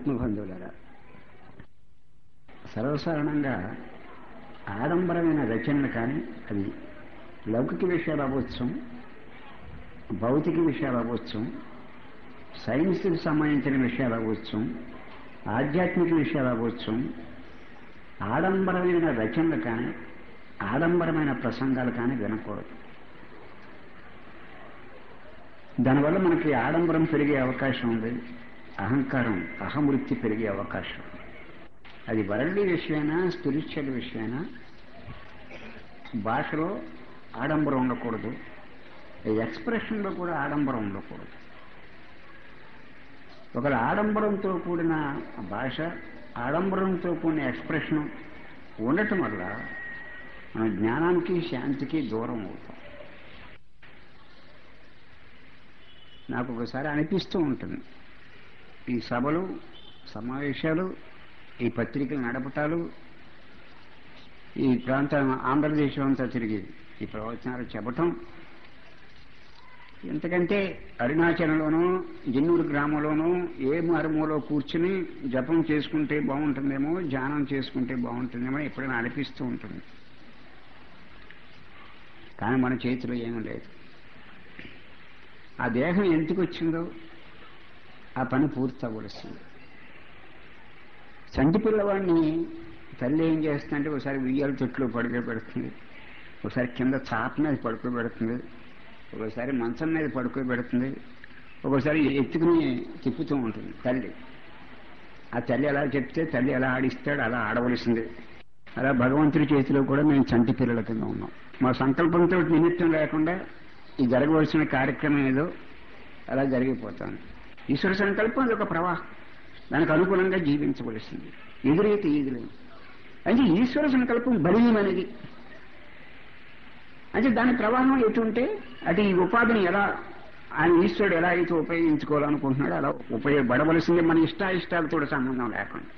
ఆత్మబంధువులరా సర్వసాధారణంగా ఆడంబరమైన రచనలు కానీ అది లౌకిక విషయాలు అవ్వచ్చు భౌతిక విషయాలు అవ్వచ్చు సైన్స్కి సంబంధించిన విషయాలు అవ్వచ్చు ఆధ్యాత్మిక విషయాలు అవ్వచ్చు ఆడంబరమైన రచనలు కానీ ఆడంబరమైన ప్రసంగాలు కానీ వినకూడదు దానివల్ల మనకి ఆడంబరం పెరిగే అవకాశం ఉంది అహంకారం అహమృతి పెరిగే అవకాశం ఉంది అది వరల్డ్ విషయమైనా స్పిరిచువల్ విషయమైనా భాషలో ఆడంబరం ఉండకూడదు ఎక్స్ప్రెషన్లో కూడా ఆడంబరం ఉండకూడదు ఒకవేళ ఆడంబరంతో కూడిన భాష ఆడంబరంతో కూడిన ఎక్స్ప్రెషన్ ఉండటం వల్ల మన జ్ఞానానికి శాంతికి దూరం అవుతాం నాకు ఒకసారి అనిపిస్తూ ఉంటుంది ఈ సభలు సమావేశాలు ఈ పత్రికలు నడపటాలు ఈ ప్రాంతం ఆంధ్రదేశం అంతా తిరిగి ఈ ప్రవచనాలు చెప్పటం ఎంతకంటే అరుణాచలంలోనూ జిన్నూరు గ్రామంలోనూ ఏ మరుమూలో కూర్చుని జపం చేసుకుంటే బాగుంటుందేమో ధ్యానం చేసుకుంటే బాగుంటుందేమో ఎప్పుడైనా అనిపిస్తూ ఉంటుంది కానీ మన చేతిలో ఏమీ లేదు ఆ దేహం ఎందుకు వచ్చిందో ఆ పని పూర్తి అవ్వవలసింది చంటి పిల్లవాడిని తల్లి ఏం చేస్తుందంటే ఒకసారి ఉయ్యాల చెట్లు పడుకోబెడుతుంది ఒకసారి కింద చాప మీద పడుకోబెడుతుంది ఒకసారి మంచం మీద పడుకోబెడుతుంది ఒకసారి ఎత్తుకుని తిప్పుతూ ఉంటుంది తల్లి ఆ తల్లి ఎలా చెప్తే తల్లి ఎలా ఆడిస్తాడు అలా ఆడవలసిందే అలా భగవంతుడి చేతిలో కూడా మేము చంటి పిల్లల కింద ఉన్నాం మా సంకల్పంతో నిమిత్తం లేకుండా ఈ జరగవలసిన కార్యక్రమం ఏదో అలా జరిగిపోతాను ఈశ్వర సంకల్పం అది ఒక ప్రవాహం దానికి అనుకూలంగా జీవించవలసింది ఎదురైతే ఈదులేదు అంటే ఈశ్వర సంకల్పం బలీయమనేది అంటే దాని ప్రవాహం ఎటుంటే అటు ఈ ఉపాధిని ఎలా ఆయన ఈశ్వరుడు ఎలా అయితే ఉపయోగించుకోవాలనుకుంటున్నాడో అలా ఉపయోగపడవలసిందే మన ఇష్టాయిష్టాలతో సంబంధం లేకుండా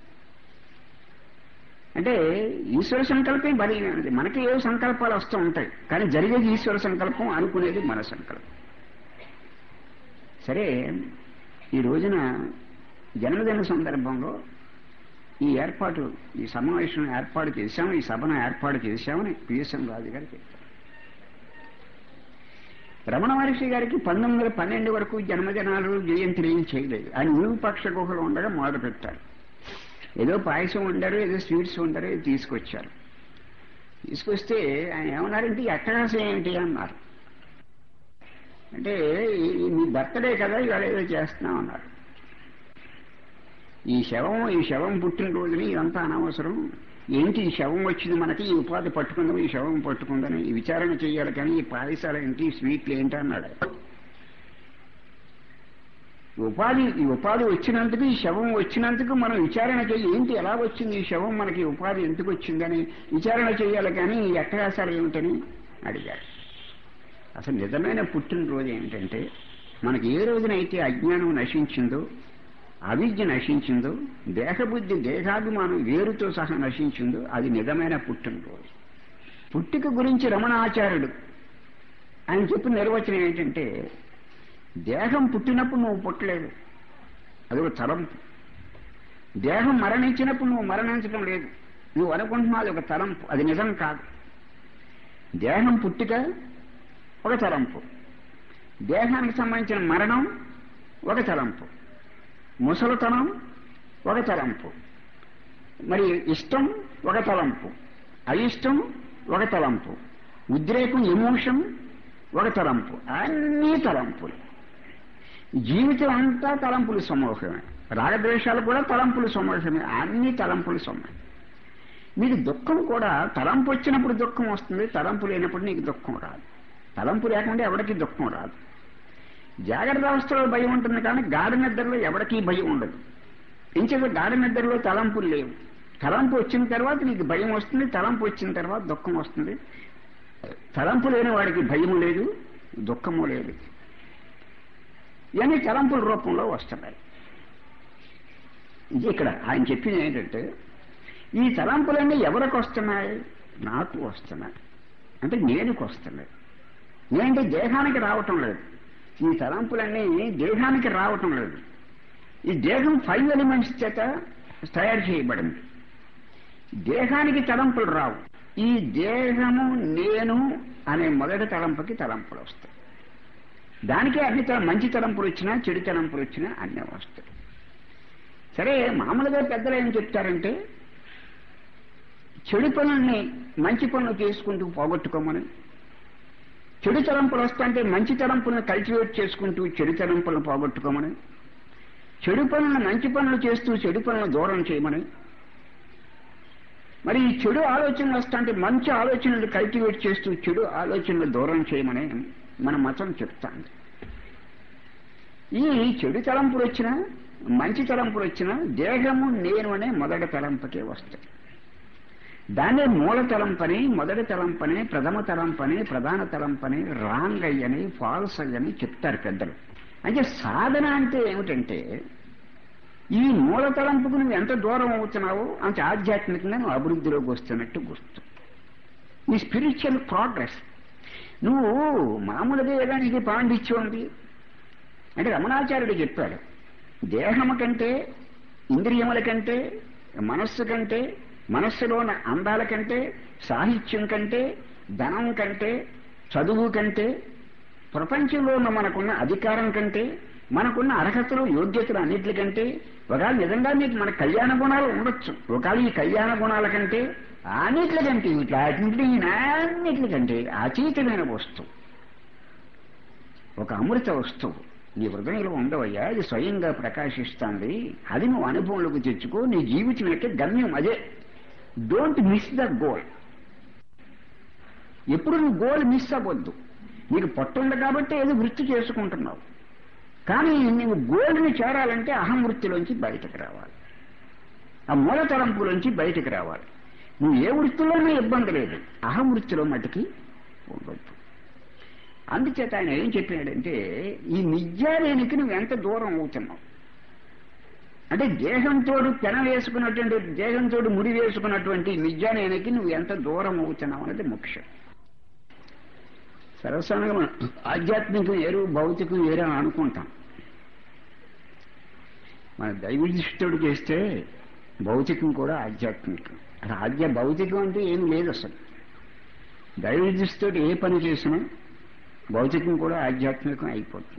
అంటే ఈశ్వర సంకల్పం బలీయమైనది మనకి ఏ సంకల్పాలు వస్తూ ఉంటాయి కానీ జరిగేది ఈశ్వర సంకల్పం అనుకునేది మన సంకల్పం సరే ఈ రోజున జన్మదిన సందర్భంలో ఈ ఏర్పాటు ఈ సమావేశం ఏర్పాటు చేశాము ఈ సభను ఏర్పాటు చేశామని పిఎస్ఎం రాజు గారు చెప్పారు రమణ మహర్షి గారికి పంతొమ్మిది వందల పన్నెండు వరకు జన్మదినాలు జయంతులు ఏం చేయలేదు ఆయన విరూపాక్ష గుహలో ఉండగా మొదలు పెట్టారు ఏదో పాయసం వండారు ఏదో స్వీట్స్ వండారు ఏదో తీసుకొచ్చారు తీసుకొస్తే ఆయన ఏమన్నారంటే ఈ అట్టహాసం ఏమిటి అన్నారు అంటే మీ బర్త్డే కదా ఇవాళ ఏదో చేస్తున్నాం అన్నారు ఈ శవం ఈ శవం పుట్టినరోజుని ఇదంతా అనవసరం ఏంటి ఈ శవం వచ్చింది మనకి ఈ ఉపాధి పట్టుకుందాం ఈ శవం పట్టుకుందని ఈ విచారణ చేయాలి కానీ ఈ పాయసాలు ఏంటి ఈ స్వీట్లు ఏంటి అన్నాడు ఉపాధి ఈ ఉపాధి వచ్చినందుకు ఈ శవం వచ్చినందుకు మనం విచారణ చేయి ఏంటి ఎలా వచ్చింది ఈ శవం మనకి ఉపాధి ఎందుకు వచ్చిందని విచారణ చేయాలి కానీ ఈ అట్టహాసాలు ఏమిటని అడిగారు అసలు నిజమైన పుట్టినరోజు ఏమిటంటే మనకి ఏ రోజునైతే అజ్ఞానం నశించిందో అవిద్య నశించిందో దేహబుద్ధి దేహాభిమానం వేరుతో సహా నశించిందో అది నిజమైన పుట్టినరోజు పుట్టిక గురించి రమణాచార్యుడు ఆయన చెప్పిన నిర్వచనం ఏంటంటే దేహం పుట్టినప్పుడు నువ్వు పుట్టలేదు అదొక తలంపు దేహం మరణించినప్పుడు నువ్వు మరణించడం లేదు నువ్వు అనుకుంటున్నావు ఒక తలంపు అది నిజం కాదు దేహం పుట్టిక ఒక తలంపు దేహానికి సంబంధించిన మరణం ఒక తలంపు ముసలితనం ఒక తలంపు మరి ఇష్టం ఒక తలంపు అయిష్టం ఒక తలంపు ఉద్రేకం ఎమోషన్ ఒక తలంపు అన్నీ తలంపులు జీవితం అంతా తలంపులు సమూహమే రాగద్వేషాలు కూడా తలంపులు సమూహమే అన్ని తలంపులు సమూహం మీకు దుఃఖం కూడా తలంపు వచ్చినప్పుడు దుఃఖం వస్తుంది తలంపు లేనప్పుడు నీకు దుఃఖం రాదు తలంపు లేకుండా ఎవరికి దుఃఖం రాదు జాగ్రత్త అవస్థలో భయం ఉంటుంది కానీ గాఢ నిద్రలో ఎవరికీ భయం ఉండదు ఇంచేత గాఢ నిద్రలో తలంపులు లేవు తలంపు వచ్చిన తర్వాత నీకు భయం వస్తుంది తలంపు వచ్చిన తర్వాత దుఃఖం వస్తుంది తలంపు లేని వాడికి భయము లేదు దుఃఖము లేదు ఇవన్నీ తలంపుల రూపంలో వస్తున్నాయి ఇది ఇక్కడ ఆయన చెప్పింది ఏంటంటే ఈ తలంపులన్నీ ఎవరికి వస్తున్నాయి నాకు వస్తున్నాయి అంటే నేనుకు వస్తున్నాయి నేనంటే దేహానికి రావటం లేదు ఈ తలంపులన్నీ దేహానికి రావటం లేదు ఈ దేహం ఫైవ్ ఎలిమెంట్స్ చేత తయారు చేయబడింది దేహానికి తలంపులు రావు ఈ దేహము నేను అనే మొదటి తలంపుకి తలంపులు వస్తాయి దానికి అన్ని తల- మంచి తలంపులు వచ్చినా చెడు తలంపులు వచ్చినా అన్నీ వస్తాయి సరే మామూలుగా పెద్దలు ఏం చెప్తారంటే చెడు పనుల్ని మంచి పనులు చేసుకుంటూ పోగొట్టుకోమని చెడు తలంపులు వస్తుంటే మంచి తలంపులను కల్టివేట్ చేసుకుంటూ చెడు తలంపులను పోగొట్టుకోమని చెడు పనులను మంచి పనులు చేస్తూ చెడు పనులను దూరం చేయమని మరి ఈ చెడు ఆలోచనలు వస్తుంటే మంచి ఆలోచనలు కల్టివేట్ చేస్తూ చెడు ఆలోచనలు దూరం చేయమని మన మతం చెప్తాంది ఈ చెడు తలంపులు వచ్చినా మంచి తలంపులు వచ్చినా దేహము నేను అనే మొదటి తలంపుకే వస్తాయి దాన్నే మూల తలంపని మొదటి తలంపని ప్రథమ తలంపని ప్రధాన తలంపని రాంగ్ అయ్యని ఫాల్స్ అయ్యని చెప్తారు పెద్దలు అంటే సాధన అంటే ఏమిటంటే ఈ మూల తలంపుకు నువ్వు ఎంత దూరం అవుతున్నావో అంత ఆధ్యాత్మికంగా నువ్వు అభివృద్ధిలోకి వస్తున్నట్టు గుర్తు ఈ స్పిరిచువల్ ప్రోగ్రెస్ నువ్వు మామూలుగా ఏదో నీకు పాండిత్యం ఉంది అంటే రమణాచార్యుడు చెప్పాడు దేహము కంటే ఇంద్రియముల కంటే మనస్సు కంటే మనస్సులోని అందాల కంటే సాహిత్యం కంటే ధనం కంటే చదువు కంటే ప్రపంచంలో ఉన్న మనకున్న అధికారం కంటే మనకున్న అర్హతలు యోగ్యతలు అన్నిటికంటే ఒకవేళ నిజంగా మీకు మన కళ్యాణ గుణాలు ఉండొచ్చు ఒకవేళ ఈ కళ్యాణ గుణాల కంటే అన్నిటికంటే ఇట్లా అన్నిటికంటే అతీతమైన వస్తువు ఒక అమృత వస్తువు నీ హృదయంలో ఉండవయ్యా ఇది స్వయంగా ప్రకాశిస్తుంది అది నువ్వు అనుభవంలోకి తెచ్చుకో నీ జీవితం యొక్క గమ్యం అదే డోంట్ మిస్ ద గోల్ ఎప్పుడు నువ్వు గోల్ మిస్ అవ్వద్దు నీకు పట్టుంది కాబట్టి ఏదో వృత్తి చేసుకుంటున్నావు కానీ నువ్వు గోల్ని చేరాలంటే అహం వృత్తిలోంచి బయటకు రావాలి ఆ మూల తలంపులోంచి బయటకు రావాలి నువ్వు ఏ వృత్తిలోనే ఇబ్బంది లేదు అహం వృత్తిలో మటుకి ఉండొద్దు అందుచేత ఆయన ఏం చెప్పాడంటే ఈ నిజాలేనికి నువ్వు ఎంత దూరం అవుతున్నావు అంటే దేహంతో పెన వేసుకున్నటువంటి దేహంతో ముడి వేసుకున్నటువంటి నిజానేనికి నువ్వు ఎంత దూరం అవుతున్నావు అనేది ముఖ్యం సరసంగా మనం ఆధ్యాత్మికం వేరు భౌతికం వేరు అని అనుకుంటాం మన దైవదృష్టితోడు చేస్తే భౌతికం కూడా ఆధ్యాత్మికం అసలు ఆధ్య భౌతికం అంటే ఏం లేదు అసలు దైవదృష్టితోటి ఏ పని చేసినా భౌతికం కూడా ఆధ్యాత్మికం అయిపోతుంది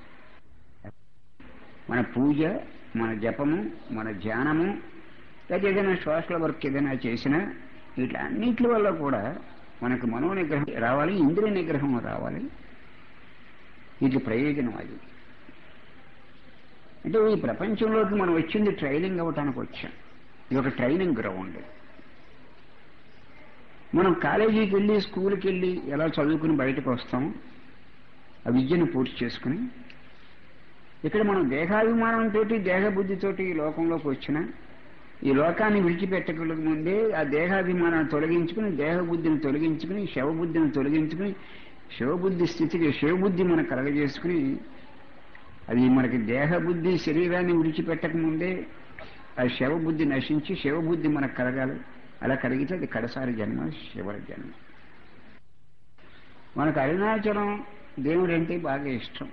మన పూజ మన జపము మన ధ్యానము లేదా ఏదైనా సోషల్ వర్క్ ఏదైనా చేసినా వీటి అన్నిటి వల్ల కూడా మనకు మనో నిగ్రహం రావాలి ఇంద్రియ నిగ్రహం రావాలి ఇది ప్రయోజనం అది అంటే ఈ ప్రపంచంలోకి మనం వచ్చింది ట్రైనింగ్ అవ్వటానికి వచ్చాం ఇది ఒక ట్రైనింగ్ గ్రౌండ్ మనం కాలేజీకి వెళ్ళి స్కూల్కి వెళ్ళి ఎలా చదువుకుని బయటకు వస్తాం ఆ విద్యను పూర్తి చేసుకుని ఇక్కడ మనం దేహాభిమానంతో దేహబుద్ధితోటి ఈ లోకంలోకి వచ్చిన ఈ లోకాన్ని విడిచిపెట్టక ముందే ఆ దేహాభిమానాన్ని తొలగించుకుని దేహబుద్ధిని తొలగించుకుని శవబుద్ధిని తొలగించుకుని శివబుద్ధి స్థితికి శివబుద్ధి మనం కలగజేసుకుని అది మనకి దేహబుద్ధి శరీరాన్ని విడిచిపెట్టక ముందే ఆ శవబుద్ధి నశించి శివబుద్ధి మనకు కలగాలి అలా కలిగితే అది కడసారి జన్మ శివరి జన్మ మనకు అరుణాచలం దేవుడు అంటే బాగా ఇష్టం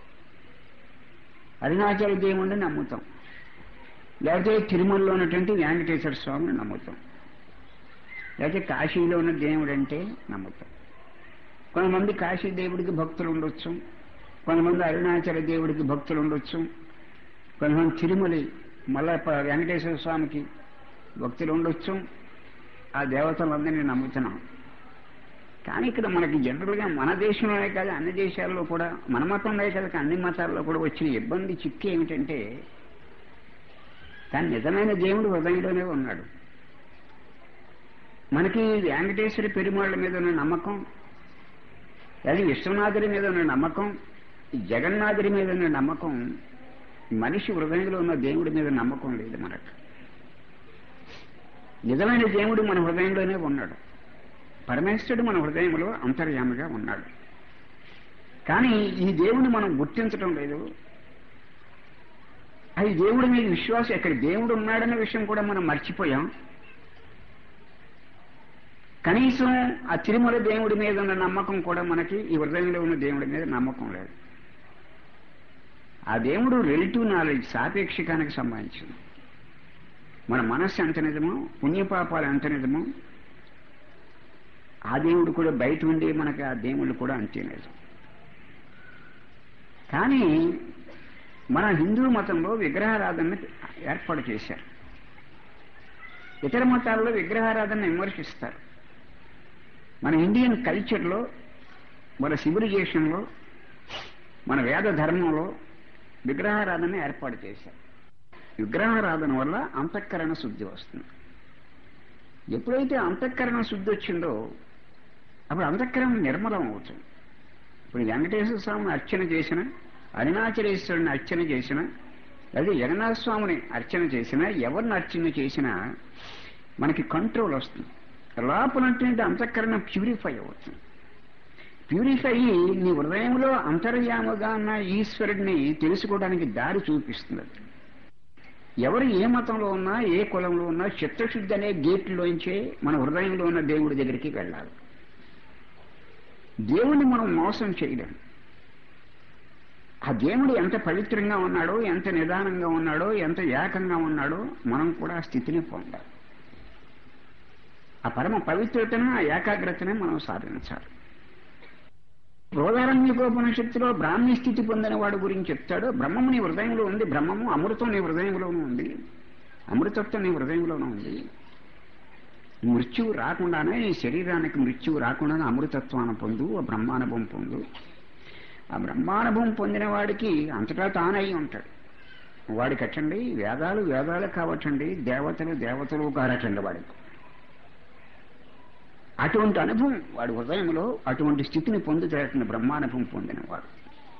అరుణాచల దేవుడిని నమ్ముతాం లేకపోతే తిరుమలలో ఉన్నటువంటి వెంకటేశ్వర స్వామిని నమ్ముతాం లేకపోతే కాశీలో ఉన్న దేవుడు అంటే నమ్ముతాం కొంతమంది కాశీ దేవుడికి భక్తులు ఉండొచ్చు కొంతమంది అరుణాచల దేవుడికి భక్తులు ఉండొచ్చు కొంతమంది తిరుమలి మళ్ళా ప- వెంకటేశ్వర స్వామికి భక్తులు ఉండొచ్చు ఆ దేవతలందరినీ నమ్ముతున్నాం కానీ ఇక్కడ మనకి జనరల్గా మన దేశంలోనే కాదు అన్ని దేశాల్లో కూడా మన మతంలో కాదు అన్ని మతాల్లో కూడా వచ్చిన ఇబ్బంది చిక్కు ఏమిటంటే కానీ నిజమైన దేవుడు హృదయంలోనే ఉన్నాడు మనకి వెంకటేశ్వర పెరుమాళ్ళ మీద ఉన్న నమ్మకం అది విశ్వనాథుడి మీద ఉన్న నమ్మకం జగన్నాథుడి మీద ఉన్న నమ్మకం మనిషి హృదయంలో ఉన్న దేవుడి మీద నమ్మకం లేదు మనకు నిజమైన దేవుడు మన హృదయంలోనే ఉన్నాడు పరమేశ్వరుడు మన హృదయంలో అంతర్యామిగా ఉన్నాడు కానీ ఈ దేవుని మనం గుర్తించడం లేదు అది దేవుడి మీద విశ్వాసం ఎక్కడ దేవుడు ఉన్నాడనే విషయం కూడా మనం మర్చిపోయాం కనీసం ఆ తిరుమల దేవుడి మీద ఉన్న నమ్మకం కూడా మనకి ఈ హృదయంలో ఉన్న దేవుడి మీద నమ్మకం లేదు ఆ దేవుడు రిలేటివ్ నాలెడ్జ్ సాపేక్షికానికి సంబంధించింది మన మనస్సు ఎంత నిజమో పుణ్యపాపాలు ఎంత నిజమో ఆ దేవుడు కూడా బయట ఉండి మనకి ఆ దేవుళ్ళు కూడా అంతే నిజం కానీ మన హిందూ మతంలో విగ్రహారాధన ఏర్పాటు చేశారు ఇతర మతాల్లో విగ్రహారాధన విమర్శిస్తారు మన ఇండియన్ కల్చర్లో మన సివిలైజేషన్లో మన వేద ధర్మంలో విగ్రహారాధన ఏర్పాటు చేశారు విగ్రహారాధన వల్ల అంతఃకరణ శుద్ధి వస్తుంది ఎప్పుడైతే అంతఃకరణ శుద్ధి వచ్చిందో అప్పుడు అంతఃకరణ నిర్మలం అవుతుంది ఇప్పుడు వెంకటేశ్వర స్వామిని అర్చన చేసిన అరుణాచలేశ్వరుని అర్చన చేసిన లేదా జగన్నాథ స్వామిని అర్చన చేసినా ఎవరిని అర్చన చేసినా మనకి కంట్రోల్ వస్తుంది లోపలంటే అంతఃకరణ ప్యూరిఫై అవుతుంది ప్యూరిఫై అయ్యి నీ హృదయంలో అంతర్యాముగా ఉన్న ఈశ్వరుడిని తెలుసుకోవడానికి దారి చూపిస్తుంది అది. ఎవరు ఏ మతంలో ఉన్నా ఏ కులంలో ఉన్నా చిత్తశుద్ధి అనే గేట్లోంచే మన హృదయంలో ఉన్న దేవుడి దగ్గరికి వెళ్ళాలి దేవుణ్ణి మనం మోసం చేయలేం ఆ దేవుడు ఎంత పవిత్రంగా ఉన్నాడో ఎంత నిదానంగా ఉన్నాడో ఎంత ఏకంగా ఉన్నాడో మనం కూడా ఆ స్థితిని పొందాలి ఆ పరమ పవిత్రతను ఆ ఏకాగ్రతనే మనం సాధించాలి బృహదారణ్యకోపనిషత్తులో బ్రాహ్మీ స్థితి పొందిన వాడు గురించి చెప్తాడు బ్రహ్మము నీ హృదయంలో ఉంది బ్రహ్మము అమృతం నీ హృదయంలోనూ ఉంది అమృతత్వం నీ హృదయంలోనూ ఉంది మృత్యువు రాకుండానే ఈ శరీరానికి మృత్యువు రాకుండానే అమృతత్వాన్ని పొందు ఆ బ్రహ్మానుభవం పొందు ఆ బ్రహ్మానుభవం పొందిన వాడికి అంతటా తానై ఉంటాడు వాడికి అట్టండి వేదాలు వేదాలు కావచ్చండి దేవతలు దేవతలు కారటండి వాడికి అటువంటి అనుభవం వాడి హృదయంలో అటువంటి స్థితిని పొందుతాడటండి బ్రహ్మానుభవం పొందినవాడు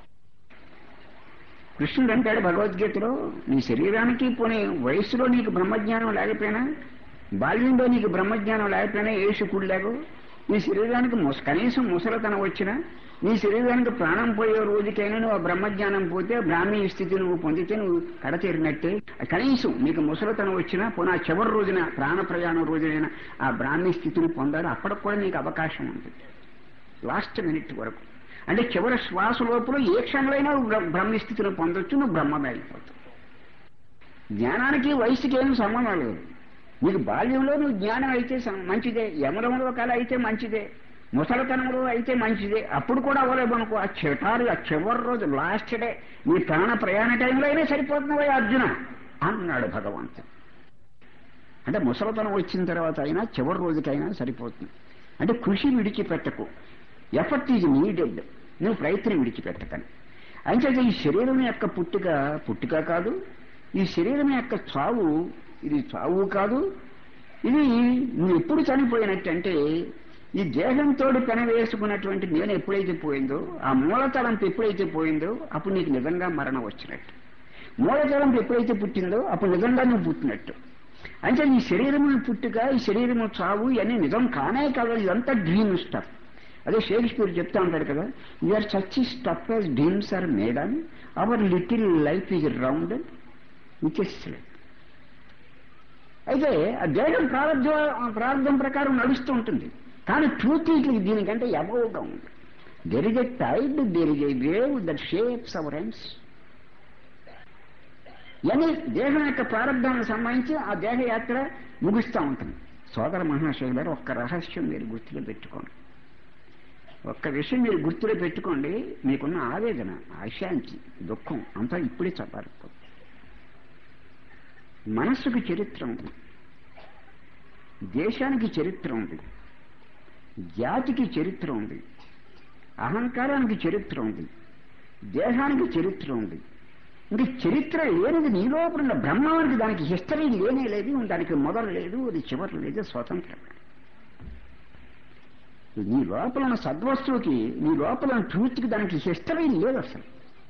కృష్ణుడు అంటాడు భగవద్గీతలో నీ శరీరానికి పోనీ వయస్సులో నీకు బ్రహ్మజ్ఞానం లేకపోయినా బాల్యంలో నీకు బ్రహ్మజ్ఞానం లేకపోయినా ఏ శుకుడు లేకు నీ శరీరానికి ముస కనీసం ముసలతనం వచ్చినా నీ శరీరానికి ప్రాణం పోయే రోజుకైనా నువ్వు ఆ బ్రహ్మజ్ఞానం పోతే బ్రాహ్మీ స్థితి నువ్వు పొందితే నువ్వు కడతీరినట్టే కనీసం నీకు ముసలతనం వచ్చినా పోనా చివరి రోజున ప్రాణ ప్రయాణం రోజునైనా ఆ బ్రాహ్మీ స్థితిని పొందాలి అప్పటికి కూడా నీకు అవకాశం ఉంటుంది లాస్ట్ మినిట్ వరకు అంటే చివరి శ్వాస లోపల ఏ క్షణంలో నువ్వు బ్రహ్మ స్థితిని పొందొచ్చు నువ్వు బ్రహ్మమే అయిపోతావు జ్ఞానానికి వయసుకి ఏం సంబంధం లేదు నీకు బాల్యంలో నువ్వు జ్ఞానం అయితే సం- మంచిదే యమరంలో కళ అయితే మంచిదే ముసలితనంలో అయితే మంచిదే అప్పుడు కూడా అవ్వలేదు అనుకో ఆ చిటారు ఆ చివరి రోజు లాస్ట్ డే నీ ప్రాణ ప్రయాణ టైంలో అయినా సరిపోతున్నావా అర్జున అన్నాడు భగవంతుడు అంటే ముసలితనం వచ్చిన తర్వాత అయినా చివరి రోజుకైనా సరిపోతుంది అంటే కృషి విడిచిపెట్టకు ఎఫర్ట్ ఈజ్ నీడెడ్ నువ్వు ప్రయత్నం విడిచిపెట్టకని అంచేత ఈ శరీరం యొక్క పుట్టుక పుట్టుక కాదు ఈ శరీరం యొక్క చావు ఇది చావు కాదు ఇది నువ్వు ఎప్పుడు చనిపోయినట్టంటే ఈ దేహంతో పెనవేసుకున్నటువంటి నేను ఎప్పుడైతే పోయిందో ఆ మూలతలంపు ఎప్పుడైతే పోయిందో అప్పుడు నీకు నిజంగా మరణం వచ్చినట్టు మూలతలంపు ఎప్పుడైతే పుట్టిందో అప్పుడు నిజంగా నువ్వు పుట్టినట్టు అంటే ఈ శరీరము పుట్టుక ఈ శరీరము చావు ఇవన్నీ నిజం కానే కాదు ఇదంతా డ్రీమ్ స్టఫ్ అదే షేక్స్పియర్ చెప్తా ఉంటాడు కదా you are such stuff as dreams are made అని our little life is round which is అయితే ఆ దేహం ప్రారంభ ప్రారంభం ప్రకారం నడుస్తూ ఉంటుంది కానీ ట్రూత్ దీనికంటే అబౌగా ఉంది there is a tide there is a wave that shapes our ends ఇవన్నీ దేహం యొక్క ప్రారంభానికి సంబంధించి ఆ దేహ యాత్ర ముగుస్తూ ఉంటుంది సోదర మహాశయులు గారు ఒక్క రహస్యం మీరు గుర్తులో పెట్టుకోండి ఒక్క విషయం మీరు గుర్తులో పెట్టుకోండి మీకున్న ఆవేదన అశాంతి దుఃఖం అంతా ఇప్పుడే చల్లారిపోతుంది మనస్సుకు చరిత్ర ఉంది దేశానికి చరిత్ర ఉంది జాతికి చరిత్ర ఉంది అహంకారానికి చరిత్ర ఉంది దేహానికి చరిత్ర ఉంది ఇంక చరిత్ర లేనిది నీ లోపల ఉన్న బ్రహ్మానికి దానికి హిస్టరీ లేనే లేదు దానికి మొదలు లేదు అది చివరి లేదు స్వతంత్రం నీ లోపల ఉన్న సద్వస్తువుకి నీ లోపల ఉన్న ట్రూత్కి దానికి హిస్టరీ లేదు అసలు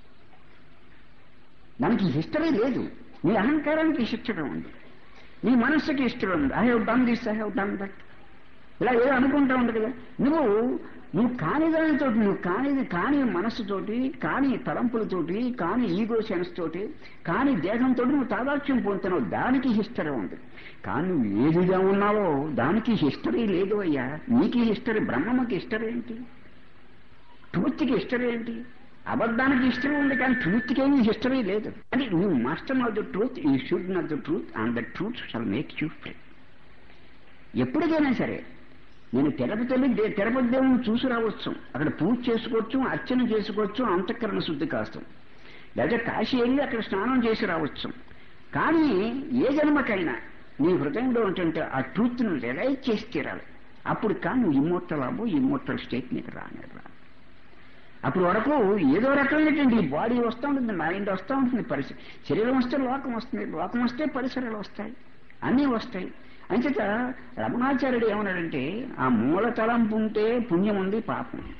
దానికి హిస్టరీ లేదు నీ అహంకారానికి హిస్టరీ ఉంది నీ మనస్సుకి హిస్టరీ ఉంది I have done this I have done that ఇలా ఏదో అనుకుంటా ఉంది కదా నువ్వు నువ్వు కాని దానితో నువ్వు కానిది కాని మనస్సుతోటి కాని తలంపులతోటి కాని ఈగో సెన్స్ తోటి కాని దేహంతో నువ్వు తాదాత్యం పొందుతున్నావు దానికి హిస్టరీ ఉంది కానీ నువ్వు ఏదిగా ఉన్నావో దానికి హిస్టరీ లేదు అయ్యా నీకు హిస్టరీ బ్రహ్మకి హిస్టరీ ఏంటి ట్రూత్కి హిస్టరీ ఏంటి అబద్ధానికి హిస్టరీ ఉంది కానీ ట్రూత్కి ఏమీ హిస్టరీ లేదు అది నువ్వు మాస్టర్ ఆఫ్ ద ట్రూత్ ఈ should not the truth and the truth shall make you free ఎప్పటికైనా సరే నేను తిరుపతి వెళ్ళి దే- తిరుపతి దేవుని చూసి రావచ్చు అక్కడ పూజ చేసుకోవచ్చు అర్చన చేసుకోవచ్చు అంతఃకరణ శుద్ధి కాస్తాం లేదా కాశీ వెళ్ళి అక్కడ స్నానం చేసి రావచ్చు కానీ ఏ జన్మకైనా నీ హృదయంలో ఉంటుంటే ఆ ట్రూత్ ను రిలైజ్ చేసి తీరాలి అప్పుడు కానీ నువ్వు ఇమ్మోర్టల్ అవ్వు ఇమ్మోర్టల్ స్టేట్ నీకు రానే రా అప్పుడు వరకు ఏదో రకమైనటువంటి ఈ బాడీ వస్తూ ఉంటుంది మైండ్ వస్తూ ఉంటుంది పరిసర శరీరం వస్తే లోకం వస్తుంది లోకం వస్తే పరిసరాలు వస్తాయి అన్నీ వస్తాయి అంచేత రమణాచార్యుడు ఏమన్నాడంటే ఆ మూల తలంపు ఉంటే పుణ్యం ఉంది పాపం ఉంది.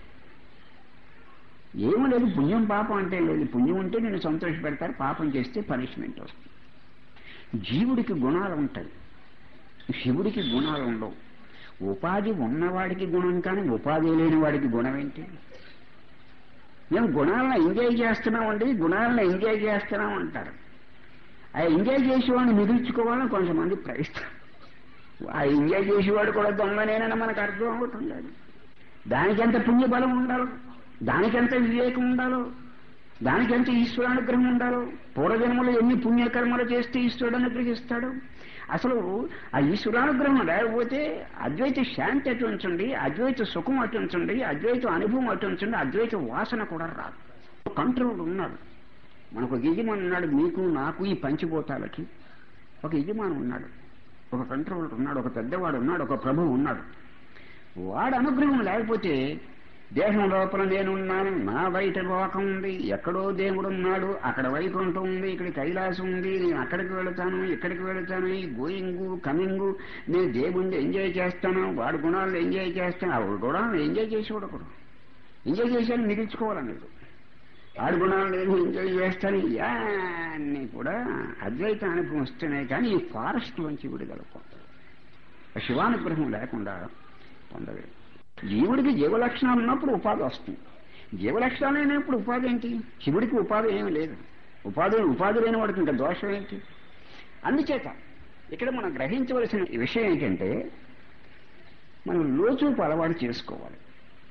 ఏమీ లేదు పుణ్యం పాపం అంటే లేదు పుణ్యం ఉంటే నేను సంతోష పెడతారు పాపం చేస్తే పనిష్మెంట్ వస్తుంది జీవుడికి గుణాలు ఉంటాయి శివుడికి గుణాలు ఉండవు ఉపాధి ఉన్నవాడికి గుణం కానీ ఉపాధి లేని వాడికి గుణం ఏంటి మేము గుణాలను ఎంజాయ్ చేస్తున్నామండి గుణాలను ఎంజాయ్ చేస్తున్నాం అంటారు ఆ ఎంజాయ్ చేసేవాడిని మిగుల్చుకోవాలని కొంతమంది ప్రయత్నం ఆ ఎంజాయ్ చేసేవాడు కూడా దొంగనేనని మనకు అర్థం అవుతుంది లేదు దానికెంత పుణ్యబలం ఉండాలో దానికెంత వివేకం ఉండాలో దానికెంత ఈశ్వరానుగ్రహం ఉండాలో పూర్వజన్మలో ఎన్ని పుణ్యకర్మలు చేస్తే ఈశ్వరుడు అనుగ్రహిస్తాడు అసలు ఆ ఈశ్వరానుగ్రహం లేకపోతే అద్వైత శాంతి అటు ఉంచండి అద్వైత సుఖం అటు ఉంచండి అద్వైత అనుభవం అటు ఉంచండి అద్వైత వాసన కూడా రాదు కంట్రోల్ ఉన్నాడు మనకు ఒక యజమాని ఉన్నాడు మీకు నాకు ఈ పంచిభూతాలకి ఒక యజమాని ఉన్నాడు ఒక కంట్రోలర్ ఉన్నాడు ఒక పెద్దవాడు ఉన్నాడు ఒక ప్రభువు ఉన్నాడు వాడు అనుగ్రహం లేకపోతే దేహం లోపల నేనున్నాను నా బయట లోకం ఉంది ఎక్కడో దేవుడు ఉన్నాడు అక్కడ వైకుంఠం ఉంది ఇక్కడ కైలాసం ఉంది నేను అక్కడికి వెళతాను ఇక్కడికి వెళతాను ఈ గోయింగు కమింగు నేను దేవుణ్ణి ఎంజాయ్ చేస్తాను వాడి గుణాలను ఎంజాయ్ చేస్తాను ఆ గుణాలను ఎంజాయ్ చేసేవాడు ఒకడు ఎంజాయ్ చేశాను మిగిల్చుకోవాలన్నాడు ఆడు గుణాలను నేను ఎంజాయ్ చేస్తాను ఇవన్నీ కూడా అద్వైత అనుభవం వస్తేనే కానీ ఈ ఫారెస్ట్ నుంచి విడుదల పొందాలి ఆ శివానుగ్రహం లేకుండా పొందలేదు జీవుడికి జీవలక్షణాలు ఉన్నప్పుడు ఉపాధి వస్తుంది జీవలక్షణాలు లేనప్పుడు ఉపాధి ఏంటి శివుడికి ఉపాధి ఏమీ లేదు ఉపాధి ఉపాధి లేని వాడికి ఇంకా దోషం ఏంటి అందుచేత ఇక్కడ మనం గ్రహించవలసిన విషయం ఏంటంటే మనం లోచూపు అలవాటు చేసుకోవాలి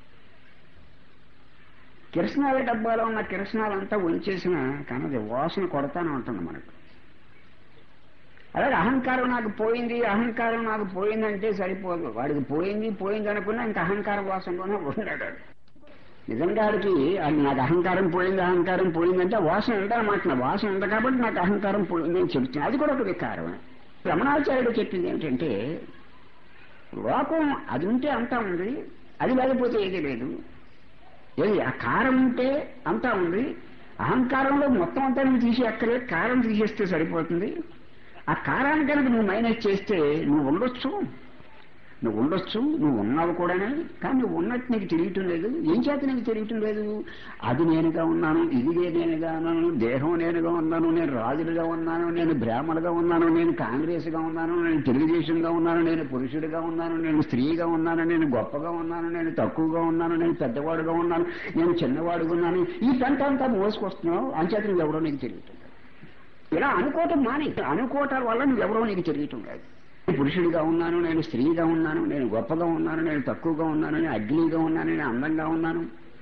కిరసనాల డబ్బాలో ఉన్న కిరసనాలంతా ఉంచేసిన కానీ అది వాసన కొడతానే ఉంటుంది మనకు అలాగే అహంకారం నాకు పోయింది అహంకారం నాకు పోయిందంటే సరిపోదు వాడికి పోయింది పోయింది అనుకున్నా ఇంకా అహంకార వాసనలోనే ఉన్నాడు వాడు. నిజంగా వాడికి అది నాకు అహంకారం పోయింది అహంకారం పోయిందంటే ఆ వాసన ఉందన్నమాట నా వాసన ఉంది కాబట్టి నాకు అహంకారం పోయింది అని చెప్తుంది అది కూడా ఒక వికారమే రమణాచార్యుడు చెప్పింది ఏంటంటే లోకం అది ఉంటే అంతా ఉంది అది లేకపోతే ఏది లేదు ఏది ఆ కారం ఉంటే అంతా ఉంది అహంకారంలో మొత్తం అంతా నువ్వు తీసి అక్కడే కారం తీసేస్తే సరిపోతుంది ఆ కారాన్ని కనుక నువ్వు మైనస్ చేస్తే నువ్వు ఉండొచ్చు నువ్వు ఉండొచ్చు నువ్వు ఉన్నావు కూడానే కానీ నువ్వు ఉన్నట్టు నీకు తెలియటం లేదు ఏం చేత నీకు తెలియటం లేదు అది నేనుగా ఉన్నాను ఇది నేనుగా ఉన్నాను దేహం నేనుగా ఉన్నాను నేను రాజులుగా ఉన్నాను నేను బ్రాహ్మణుగా ఉన్నాను నేను కాంగ్రెస్గా ఉన్నాను నేను తెలుగుదేశంగా ఉన్నాను నేను పురుషుడిగా ఉన్నాను నేను స్త్రీగా ఉన్నాను నేను గొప్పగా ఉన్నాను నేను తక్కువగా ఉన్నాను నేను పెద్దవాడుగా ఉన్నాను నేను చిన్నవాడుగా ఉన్నాను ఈ పంట అంతా మోసుకొస్తున్నావు అంచేత నువ్వు ఎవడో నీకు తెలియటం లేదు ఇలా అనుకోవటం మాని అనుకోవటాల వల్ల నువ్వెవరో నీకు తెలియటం లేదు నేను పురుషుడిగా ఉన్నాను నేను స్త్రీగా ఉన్నాను నేను గొప్పగా ఉన్నాను నేను తక్కువగా ఉన్నాను నేను అగ్నిగా ఉన్నాను నేను అందంగా ఉన్నాను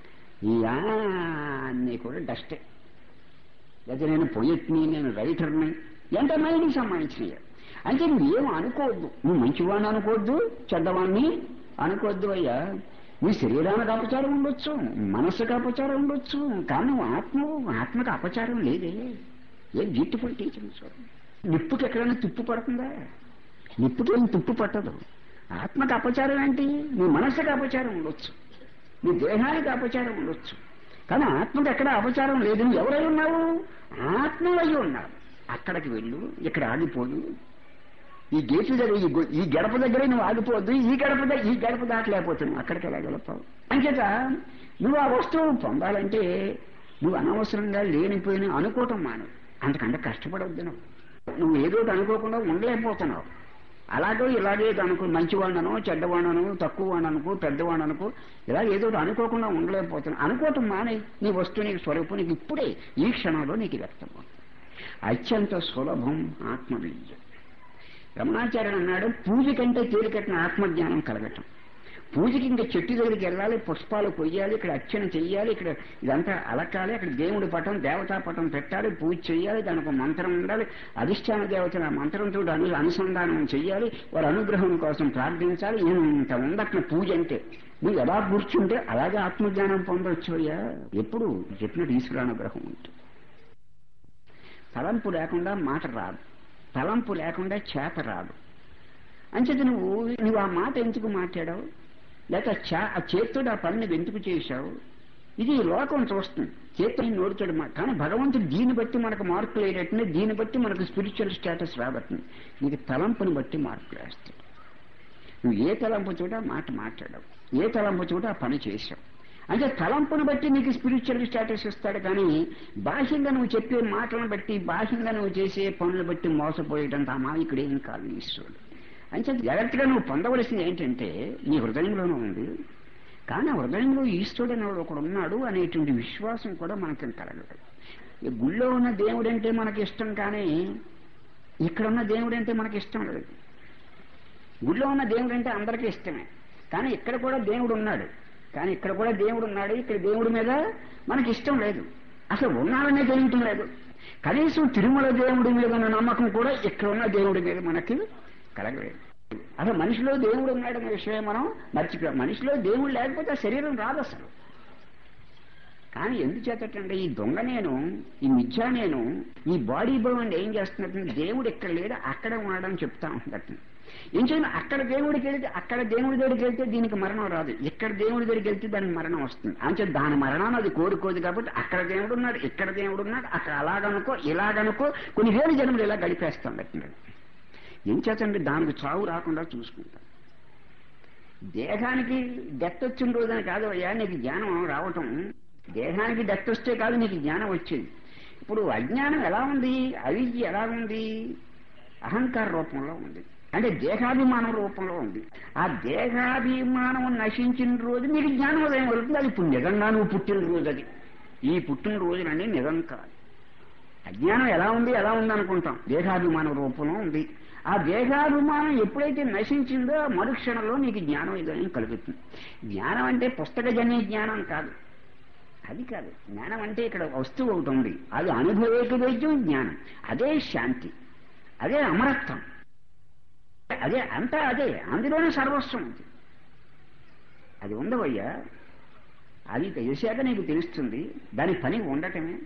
ఇవన్నీ కూడా డస్టే లేదా నేను పొయిట్ని నేను రైటర్ని ఎంత మైండ్కి సంబంధించినవి అంటే నువ్వేం అనుకోవద్దు నువ్వు మంచివాడిని అనుకోవద్దు చెడ్డవాడిని అనుకోవద్దు అయ్యా నీ శరీరానికి అపచారం ఉండొచ్చు మనస్సుకు అపచారం ఉండొచ్చు కానీ నువ్వు ఆత్మ ఆత్మకు అపచారం లేదే ఏ బ్యూటిఫుల్ టీచింగ్ చూడండి నిప్పుకి ఎక్కడైనా తుప్పు పడుతుందా నిప్పుకి ఏం తుప్పు పట్టదు ఆత్మకు అపచారం ఏంటి నీ మనస్సుకి అపచారం ఉండొచ్చు నీ దేహానికి అపచారం ఉండొచ్చు కానీ ఆత్మకి ఎక్కడ అపచారం లేదు నువ్వు ఎవరై ఉన్నావు ఆత్మవై ఉన్నావు అక్కడికి వెళ్ళు ఇక్కడ ఆగిపోదు ఈ గేటు దగ్గర ఈ గొ- ఈ గడప దగ్గర నువ్వు ఆగిపోవద్దు ఈ గడప దగ్గర ఈ గడప దాటలేకపోతున్నావు అక్కడికి ఎలా గెలపావు అంచేత నువ్వు ఆ వస్తువు పొందాలంటే నువ్వు అనవసరంగా లేనిపోయిన అనుకోవటం మాను అంతకంటే కష్టపడవద్దు నువ్వు నువ్వు ఏదో ఒకటి అనుకోకుండా ఉండలేకపోతున్నావు అలాగే ఇలాగే అనుకో మంచివాడినను చెడ్డవాడను తక్కువ వాడిని అనుకో పెద్దవాడిని అనుకో ఇలా ఏదో ఒకటి అనుకోకుండా ఉండలేకపోతున్నావు అనుకోవటం మానే నీ వస్తువు నీకు స్వరూపం నీకు ఇప్పుడే ఈ క్షణంలో నీకు వ్యక్తమవుతుంది అత్యంత సులభం ఆత్మవిద్య రమణాచార్యుడు అన్నాడు పూజ కంటే తేలికట్టిన ఆత్మజ్ఞానం కలగటం పూజకి ఇంకా చెట్టు దగ్గరికి వెళ్ళాలి పుష్పాలు కొయ్యాలి ఇక్కడ అర్చన చెయ్యాలి ఇక్కడ ఇదంతా అలకాలి అక్కడ దేవుడి పటం దేవతా పటం పెట్టాలి పూజ చేయాలి దానికి ఒక మంత్రం ఉండాలి అధిష్టాన దేవతల మంత్రంతో అను అనుసంధానం చెయ్యాలి వారి అనుగ్రహం కోసం ప్రార్థించాలి ఇంత ఉందట్ల పూజ అంటే నువ్వు ఎలా కూర్చుంటే అలాగే ఆత్మజ్ఞానం పొందవచ్చు అయ్యా ఎప్పుడు చెప్పినట్టు ఈశ్వరానుగ్రహం ఉంటుంది తలంపు లేకుండా మాట రాదు తలంపు లేకుండా చేత రాదు అంచేత నువ్వు నువ్వు ఆ మాట ఎందుకు మాట్లాడావు లేక చా ఆ చేతితో ఆ పనిని ఎందుకు చేశావు ఇది లోకం చూస్తుంది చేతితో నోడుతాడు మాట కానీ భగవంతుడు దీన్ని బట్టి మనకు మార్పులు వేయటట్టు దీన్ని బట్టి మనకు స్పిరిచువల్ స్టేటస్ రాబట్టింది నీకు తలంపుని బట్టి మార్పులు వేస్తాడు నువ్వు ఏ తలంపు చోట మాట మాట్లాడావు ఏ తలంపు చోట ఆ పని చేశావు అంటే తలంపును బట్టి నీకు స్పిరిచువల్ స్టేటస్ ఇస్తాడు కానీ బాహ్యంగా నువ్వు చెప్పే మాటలను బట్టి బాహ్యంగా నువ్వు చేసే పనులు బట్టి మోసపోయేటంత అమాయకుడు ఏం కాదు ఈశ్వరుడు అంటే జాగ్రత్తగా నువ్వు పొందవలసింది ఏంటంటే నీ హృదయంలోనూ ఉంది కానీ ఆ హృదయంలో ఈశ్వరుడు అనేవాడు ఒకడు ఉన్నాడు అనేటువంటి విశ్వాసం కూడా మనకి కలగదు ఈ గుళ్ళో ఉన్న దేవుడు అంటే మనకి ఇష్టం కానీ ఇక్కడ ఉన్న దేవుడు అంటే మనకి ఇష్టం లేదు గుళ్ళో ఉన్న దేవుడు అంటే అందరికీ ఇష్టమే కానీ ఇక్కడ కూడా దేవుడు ఉన్నాడు కానీ ఇక్కడ కూడా దేవుడు ఉన్నాడు ఇక్కడ దేవుడి మీద మనకి ఇష్టం లేదు అసలు ఉన్నాడనే తెలియటం లేదు కనీసం తిరుమల దేవుడి మీద ఉన్న నమ్మకం కూడా ఇక్కడ ఉన్న దేవుడి మీద మనకి కలగలేదు అసలు మనిషిలో దేవుడు ఉన్నాడనే విషయం మనం మర్చిపోయాం మనిషిలో దేవుడు లేకపోతే ఆ శరీరం రాదు అసలు కానీ ఎందుచేతటంటే ఈ దొంగ నేను ఈ మిథ్యా నేను ఈ బాడీ భవన్ ఏం చేస్తున్నట్టు దేవుడు ఇక్కడ లేడు అక్కడ ఉన్నాడని చెప్తా ఉంటట్టు ఏం చేయాలి అక్కడ దేవుడికి వెళ్తే అక్కడ దేవుడి దగ్గరికి వెళ్తే దీనికి మరణం రాదు ఇక్కడ దేవుడి దగ్గరికి వెళ్తే దానికి మరణం వస్తుంది అంటే దాని మరణాన్ని అది కోరుకోదు కాబట్టి అక్కడ దేవుడు ఉన్నాడు ఇక్కడ దేవుడు ఉన్నాడు అక్కడ అలాగనుకో ఇలాగనుకో కొన్ని వేల జన్మలు ఇలా గడిపేస్తాం పెట్టినాడు ఏం చేతండి దానికి చావు రాకుండా చూసుకుంటాం దేహానికి డెత్ వచ్చిన రోజున కాదు అయ్యా నీకు జ్ఞానం రావటం దేహానికి డెత్ వస్తే కాదు నీకు జ్ఞానం వచ్చేది ఇప్పుడు అజ్ఞానం ఎలా ఉంది అవిద్య ఎలా ఉంది అహంకార రూపంలో ఉంది అంటే దేహాభిమానం రూపంలో ఉంది ఆ దేహాభిమానం నశించిన రోజు నీకు జ్ఞానం ఉదయం వెళ్తుంది అది ఇప్పుడు నిజంగా నువ్వు పుట్టిన రోజు అది ఈ పుట్టిన రోజునని నిజం కాదు అజ్ఞానం ఎలా ఉంది ఎలా ఉంది అనుకుంటాం దేహాభిమానం రూపంలో ఉంది ఆ దేహాభిమానం ఎప్పుడైతే నశించిందో ఆ మరుక్షణంలో నీకు జ్ఞానం ఇదని కలుగుతుంది జ్ఞానం అంటే పుస్తకజన్య జ్ఞానం కాదు అది కాదు జ్ఞానం అంటే ఇక్కడ వస్తువు ఒకటి ఉంది అది అనుభవేక వైద్యం జ్ఞానం అదే శాంతి అదే అమరత్వం అదే అంతా అదే అందులోనే సర్వస్వం ఉంది అది ఉండవయ్యా అది తెలిసాక నీకు తెలుస్తుంది దాని పని ఉండటమే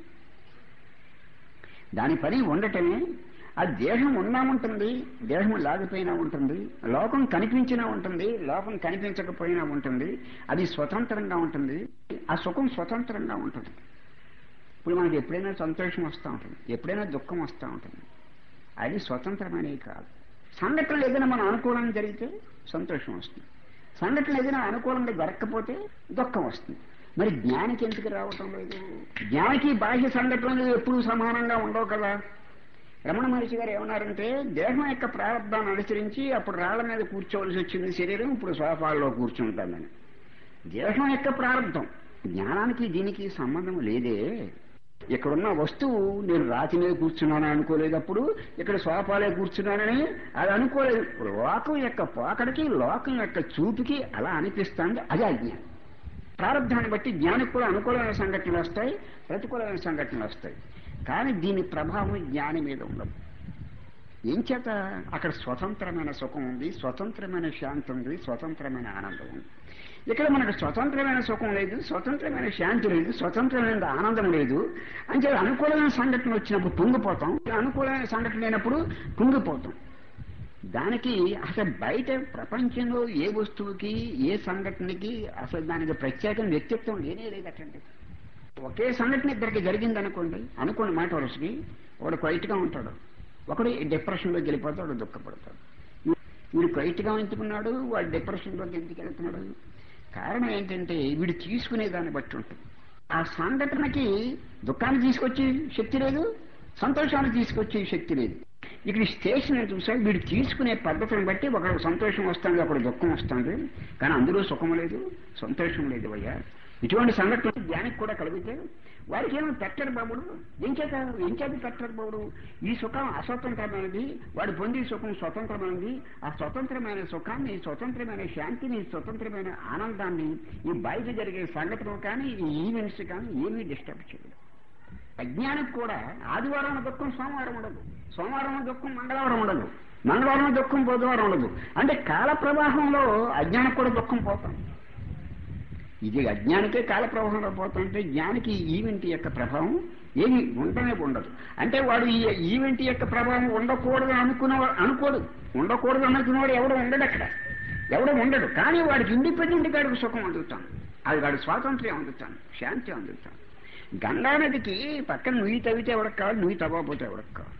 దాని పని ఉండటమే ఆ దేహం ఉన్నా ఉంటుంది దేహం లేకపోయినా ఉంటుంది లోకం కనిపించినా ఉంటుంది లోకం కనిపించకపోయినా ఉంటుంది అది స్వతంత్రంగా ఉంటుంది ఆ సుఖం స్వతంత్రంగా ఉంటుంది ఇప్పుడు మనకి ఎప్పుడైనా సంతోషం వస్తూ ఉంటుంది ఎప్పుడైనా దుఃఖం వస్తూ ఉంటుంది అది స్వతంత్రమైనవి కాదు సంఘటనలు ఏదైనా మనం అనుకూలంగా జరిగితే సంతోషం వస్తుంది సంఘటనలు ఏదైనా అనుకూలంగా జరగకపోతే దుఃఖం వస్తుంది మరి జ్ఞానికి ఎందుకు రావటం లేదు జ్ఞానికి బాహ్య సంఘటనలు ఎప్పుడూ సమానంగా ఉండవు కదా రమణ మహర్షి గారు ఏమన్నారంటే దేహం యొక్క ప్రారంభాన్ని అనుసరించి అప్పుడు రాళ్ల మీద కూర్చోవలసి వచ్చింది శరీరం ఇప్పుడు సోఫాల్లో కూర్చుంటానని దేహం యొక్క ప్రారంభం జ్ఞానానికి దీనికి సంబంధం లేదే ఇక్కడున్న వస్తువు నేను రాతి మీద కూర్చున్నాను అనుకోలేదు అప్పుడు ఇక్కడ సోఫాలే కూర్చున్నానని అది అనుకోలేదు లోకం యొక్క పోకడికి లోకం యొక్క చూపుకి అలా అనిపిస్తుంది అదే అజ్ఞానం ప్రారంభాన్ని బట్టి జ్ఞానికి కూడా అనుకూలమైన సంఘటనలు వస్తాయి ప్రతికూలమైన సంఘటనలు వస్తాయి కానీ దీని ప్రభావం జ్ఞాని మీద ఉండదు ఏం చేత అక్కడ స్వతంత్రమైన సుఖం ఉంది స్వతంత్రమైన శాంతి ఉంది స్వతంత్రమైన ఆనందం ఉంది ఇక్కడ మనకు స్వతంత్రమైన సుఖం లేదు స్వతంత్రమైన శాంతి లేదు స్వతంత్రమైన ఆనందం లేదు అంటే అనుకూలమైన సంఘటన వచ్చినప్పుడు కుంగిపోతాం అనుకూలమైన సంఘటన లేనప్పుడు కుంగిపోతాం దానికి అసలు బయట ప్రపంచంలో ఏ వస్తువుకి ఏ సంఘటనకి అసలు దానికి ప్రత్యేకం వ్యక్తిత్వం లేనే లేదటండి ఒకే సంఘటన ఇద్దరికి జరిగింది అనుకోండి అనుకోండి మాట వరుసకి వాడు క్వైట్గా ఉంటాడు ఒకడు డిప్రెషన్లోకి వెళ్ళిపోతాడు వాడు దుఃఖపడతాడు వీడు క్వైట్గా ఎంచుకున్నాడు వాడు డిప్రెషన్లోకి ఎందుకు వెళ్తున్నాడు కారణం ఏంటంటే వీడు తీసుకునే దాన్ని బట్టి ఉంటుంది ఆ సంఘటనకి దుఃఖాన్ని తీసుకొచ్చే శక్తి లేదు సంతోషాన్ని తీసుకొచ్చే శక్తి లేదు ఇక్కడ స్టేషన్ చూసా వీడు తీసుకునే పద్ధతిని బట్టి ఒకరికి సంతోషం వస్తుంది ఒకడు దుఃఖం వస్తుంది కానీ అందులో సుఖం లేదు సంతోషం లేదు అయ్యా ఇటువంటి సంఘటన జ్ఞానికి కూడా కలిగితే వారికి ఏమో పెట్టరు బాబుడు ఎంచేత ఎంచేత పెట్టరు బాబుడు ఈ సుఖం అస్వతంత్రమైనది వాడు పొందే సుఖం స్వతంత్రమైనది ఆ స్వతంత్రమైన సుఖాన్ని స్వతంత్రమైన శాంతిని స్వతంత్రమైన ఆనందాన్ని ఈ బయట జరిగే సంఘటనలు కానీ ఈ ఈవెంట్స్ కానీ ఏమీ డిస్టర్బ్ చేయదు అజ్ఞానికి కూడా ఆదివారం దుఃఖం సోమవారం ఉండదు సోమవారం దుఃఖం మంగళవారం ఉండదు మంగళవారం దుఃఖం బుధవారం ఉండదు అంటే కాల ప్రవాహంలో అజ్ఞానికి కూడా దుఃఖం పోతాం ఇది అజ్ఞానికే కాల ప్రవాహంలో పోతుంటే జ్ఞానికి ఈవెంట్ యొక్క ప్రభావం ఏమి ఉండనే ఉండదు అంటే వాడు ఈ ఈవెంట్ యొక్క ప్రభావం ఉండకూడదు అనుకున్న అనుకోడు ఉండకూడదు అనుకున్నవాడు ఎవడు ఉండడు అక్కడ ఎవడు ఉండడు కానీ వాడికి ఇండిపెండెంట్ గాడికి సుఖం అందుతాను అది వాడి స్వాతంత్ర్యం అందుతాను శాంతి అందుతాను గంగా నదికి పక్కన నుయ్యి తవ్వితే ఎవడకు కావాలి నుయ్యి తవ్వకపోతే ఎవడకు కావాలి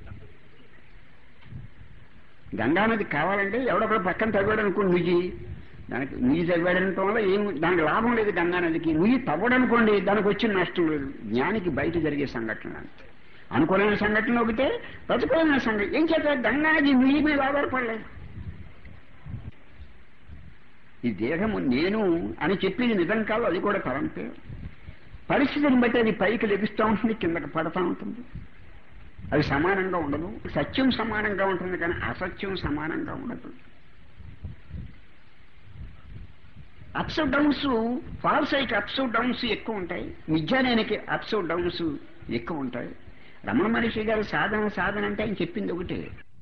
గంగా నది కావాలంటే ఎవడొకడు పక్కన తవ్వాడు అనుకో నుయ్యి దానికి నుయ్యి తవ్వాడనటం వల్ల ఏం దానికి లాభం లేదు గంగా నదికి నుయ్యి తవ్వడనుకోండి దానికి వచ్చిన నష్టం లేదు జ్ఞానికి బయట జరిగే సంఘటన అంతే అనుకూలమైన సంఘటన ఒకటే ప్రతికూలమైన సంఘటన ఏం చేత గంగా నది నుయ్యి మీద ఆధారపడలేదు ఈ దేహము నేను అని చెప్పింది నిజం కాదు అది కూడా తలంపే పరిస్థితిని బట్టి అది పైకి లెగుస్తూ ఉంటుంది కిందకి పడతా ఉంటుంది అది సమానంగా ఉండదు సత్యం సమానంగా ఉంటుంది కానీ అసత్యం సమానంగా ఉండదు అప్స్ డౌన్స్ ఫాల్స్ అయితే అప్స్ డౌన్స్ ఎక్కువ ఉంటాయి మిథ్యానేనికి అప్స్ డౌన్స్ ఎక్కువ ఉంటాయి రమణ మహర్షి గారు సాధన సాధన అంటే ఆయన చెప్పింది ఒకటే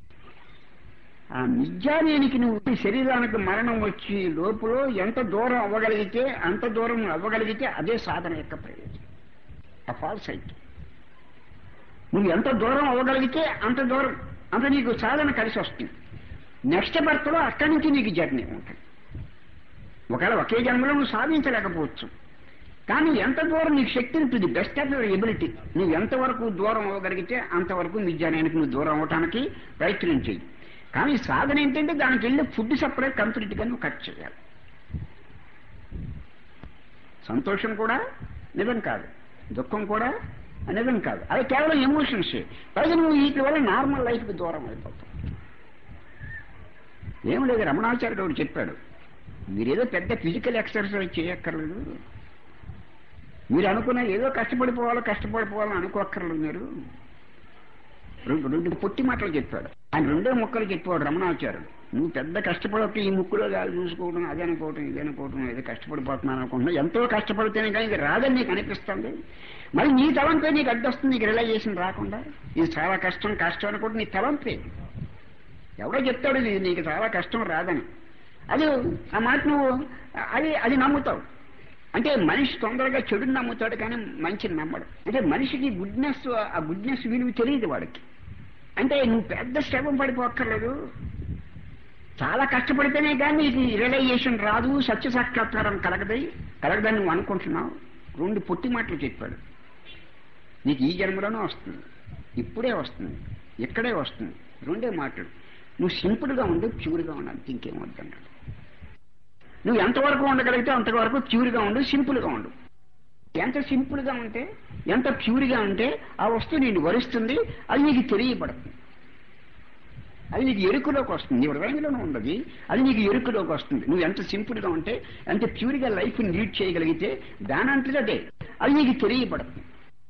ఆ నిజానికి నువ్వు శరీరానికి మరణం వచ్చి లోపల ఎంత దూరం అవ్వగలిగితే అంత దూరం నువ్వు అవ్వగలిగితే అదే సాధన యొక్క ప్రయోజనం ఆ ఫాల్స్ అయితే నువ్వు ఎంత దూరం అవ్వగలిగితే అంత దూరం అంత నీకు సాధన కలిసి వస్తుంది నెక్స్ట్ బర్త్లో అక్కడి నుంచి నీకు జర్నీ ఉంటుంది ఒకవేళ ఒకే జన్మలో నువ్వు సాధించలేకపోవచ్చు కానీ ఎంత దూరం నీకు శక్తి ఉంటుంది బెస్ట్ ఆఫ్ యువర్ ఎబిలిటీ నువ్వు ఎంతవరకు దూరం అవ్వగలిగితే అంతవరకు నిజానికి నువ్వు దూరం అవటానికి ప్రయత్నం చెయ్యి కానీ సాధన ఏంటంటే దానికి వెళ్ళి ఫుడ్ సప్లై కంప్లీట్గా నువ్వు కట్ చేయాలి సంతోషం కూడా నిజం కాదు దుఃఖం కూడా నిజం కాదు అది కేవలం ఎమోషన్స్ పైగా నువ్వు వీటి వల్ల నార్మల్ లైఫ్కి దూరం అయిపోతావు ఏం లేదు రమణాచార్యుడు ఒకడు చెప్పాడు మీరేదో పెద్ద ఫిజికల్ ఎక్సర్సైజ్ చేయక్కర్లేదు మీరు అనుకున్న ఏదో కష్టపడిపోవాలో కష్టపడిపోవాలని అనుకోక్కర్లేదు మీరు రెండు రెండు పొట్టి మాటలు చెప్పాడు ఆయన రెండే ముక్కలు చెప్పాడు రమణాచార్యుడు నువ్వు పెద్ద కష్టపడక ఈ ముక్కులో గాలి చూసుకోవడం అది అనుకోవటం ఇది అనుకోవటం ఏదో కష్టపడిపోతున్నాను అనుకుంటున్నా ఎంతో కష్టపడితేనే కానీ ఇది రాదని నీకు అనిపిస్తుంది మరి నీ తలంపే నీకు అడ్డొస్తుంది నీకు రియలైజేషన్ రాకుండా ఇది చాలా కష్టం కష్టం అనుకుంటే నీ తలంపే ఎవడో చెప్తాడు ఇది నీకు చాలా కష్టం రాదని అది ఆ మాట నువ్వు అది అది నమ్ముతావు అంటే మనిషి తొందరగా చెడుని నమ్ముతాడు కానీ మంచిని నమ్మడు అంటే మనిషికి గుడ్నెస్ ఆ గుడ్నెస్ విలువ తెలియదు వాడికి అంటే నువ్వు పెద్ద శ్రమ పడిపోక్కర్లేదు చాలా కష్టపడితేనే కానీ ఇది రియలైజేషన్ రాదు సత్య సాక్షాత్కారం కలగదై కలగదని నువ్వు అనుకుంటున్నావు రెండు పొట్టి మాటలు చెప్పాడు నీకు ఈ జన్మలోనే వస్తుంది ఇప్పుడే వస్తుంది ఇక్కడే వస్తుంది రెండే మాటలు నువ్వు సింపుల్గా ఉండు ప్యూర్గా ఉండాలి ఇంకేం వద్దన్నాడు నువ్వు ఎంతవరకు ఉండగలిగితే అంతవరకు ప్యూర్గా ఉండు సింపుల్గా ఉండు ఎంత సింపుల్గా ఉంటే ఎంత ప్యూర్గా ఉంటే ఆ వస్తువు నేను వరిస్తుంది అది నీకు తెలియబడుతుంది అది నీకు ఎరుకులోకి వస్తుంది నీ హృదయంలోనే ఉండదు అది నీకు ఎరుకులోకి వస్తుంది నువ్వు ఎంత సింపుల్గా ఉంటే ఎంత ప్యూర్గా లైఫ్ని లీడ్ చేయగలిగితే దానంతది అదే అది నీకు తెలియబడుతుంది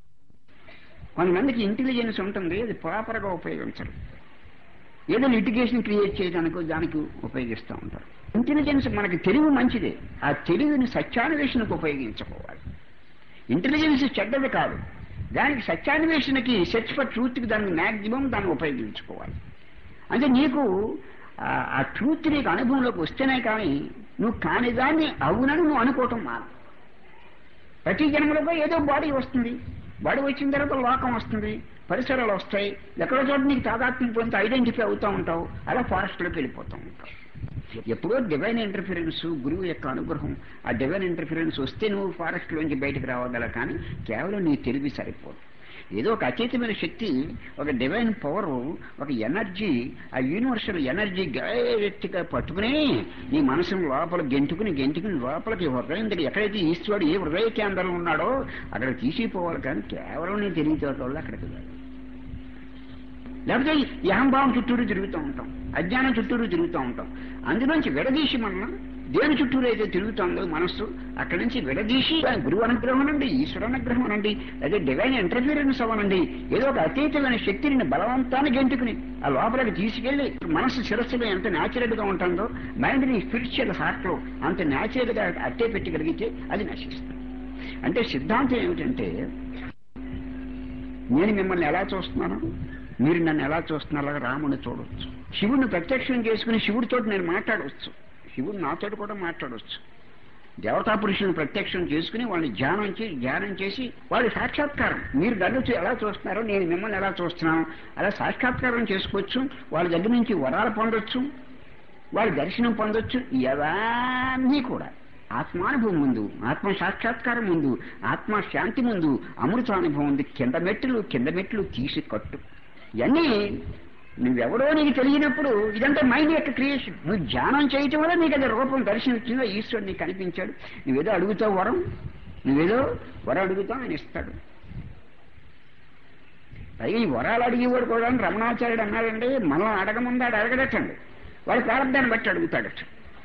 కొంతమందికి ఇంటెలిజెన్స్ ఉంటుంది అది ప్రాపర్గా ఉపయోగించరు ఏదో లిటిగేషన్ క్రియేట్ చేయడానికి దానికి ఉపయోగిస్తూ ఉంటారు ఇంటెలిజెన్స్ మనకి తెలివి మంచిదే ఆ తెలివిని సత్యాన్వేషణకు ఉపయోగించుకోవాలి ఇంటెలిజెన్స్ చెడ్డది కాదు దానికి సత్యాన్వేషణకి సెర్చ్ ఫర్ ట్రూత్కి దానికి మ్యాక్సిమం దాన్ని ఉపయోగించుకోవాలి అంటే నీకు ఆ ట్రూత్ నీకు అనుభవంలోకి వస్తేనే కానీ నువ్వు కాని దాన్ని అవునని నువ్వు అనుకోవటం మాన ప్రతి జన్మలో ఏదో బాడీ వస్తుంది బాడీ వచ్చిన తర్వాత లోకం వస్తుంది పరిసరాలు వస్తాయి ఎక్కడో చోట నీకు తాదాత్మ్యం పొందితే ఐడెంటిఫై అవుతూ ఉంటావు అలా ఫారెస్ట్లోకి వెళ్ళిపోతూ ఉంటావు ఎప్పుడో డివైన్ ఇంటర్ఫిరెన్స్ గురువు యొక్క అనుగ్రహం ఆ డివైన్ ఇంటర్ఫిరెన్స్ వస్తే నువ్వు ఫారెస్ట్లోంచి బయటకు రావగల కానీ కేవలం నీ తెలివి సరిపోదు ఏదో ఒక అతీతమైన శక్తి ఒక డివైన్ పవర్ ఒక ఎనర్జీ ఆ యూనివర్సల్ ఎనర్జీ గట్టిగా పట్టుకుని నీ మనసును లోపల గెంటుకుని గెంటుకుని లోపలికి హృదయం దగ్గర ఎక్కడైతే ఈశ్వరుడు ఏ హృదయ కేంద్రంలో ఉన్నాడో అక్కడ తీసిపోవాలి కానీ కేవలం నీ తెలివితేటల వల్ల అక్కడికి వెళ్ళాలి లేకపోతే ఈ అహంభావం చుట్టూరు తిరుగుతూ ఉంటాం అజ్ఞానం చుట్టూరు తిరుగుతూ ఉంటాం అందులోంచి విడదీసి మనం దేని చుట్టూరు అయితే తిరుగుతుందో మనస్సు అక్కడి నుంచి విడదీసి ఆ గురువు అనుగ్రహం అనండి ఈశ్వర అనుగ్రహం అనండి అదే డివైన్ ఇంటర్ఫీరెన్స్ అవనండి ఏదో ఒక అతీతమైన శక్తిని బలవంతాన్ని గెంటుకుని ఆ లోపలికి తీసుకెళ్లి మనస్సు శిరస్సులో ఎంత న్యాచురల్ గా ఉంటుందో మైండ్ ని స్పిరిచువల్ హార్ట్ లో అంత న్యాచురల్ గా అట్టే పెట్టగలిగితే అది నశిస్తుంది అంటే సిద్ధాంతం ఏమిటంటే నేను మిమ్మల్ని ఎలా చూస్తున్నాను మీరు నన్ను ఎలా చూస్తున్నారో రాముని చూడవచ్చు శివుడిని ప్రత్యక్షం చేసుకుని శివుడితో నేను మాట్లాడవచ్చు శివుడు నాతో కూడా మాట్లాడవచ్చు దేవతా పురుషులను ప్రత్యక్షం చేసుకుని వాళ్ళని ధ్యానం చేసి ధ్యానం చేసి వాళ్ళ సాక్షాత్కారం మీరు నన్ను చూ- ఎలా చూస్తున్నారో నేను మిమ్మల్ని ఎలా చూస్తున్నాను అలా సాక్షాత్కారం చేసుకోవచ్చు వాళ్ళ దగ్గర నుంచి వరాలు పొందొచ్చు వాళ్ళ దర్శనం పొందొచ్చు ఇవన్నీ కూడా ఆత్మానుభవం ముందు ఆత్మ సాక్షాత్కారం ముందు ఆత్మ శాంతి ముందు అమృతానుభవం ఉంది కింద మెట్లు కింద మెట్లు తీసి కట్టు ఇవన్నీ నువ్వెవడో నీకు తెలియనప్పుడు ఇదంతా మైండ్ యొక్క క్రియేషన్ నువ్వు ధ్యానం చేయటం వల్ల నీకు అది రూపం దర్శనమిచ్చిందో ఈశ్వరుడు నీకు కనిపించాడు నువ్వేదో అడుగుతావు వరం నువ్వేదో వరం అడుగుతావు ఆయన ఇస్తాడు పైగా ఈ వరాలు అడిగేవాడు కూడా రమణాచార్యుడు అన్నాడండి మనం అడగముందాడు అడగడటండి వాడి ప్రారంభాన్ని బట్టి అడుగుతాడట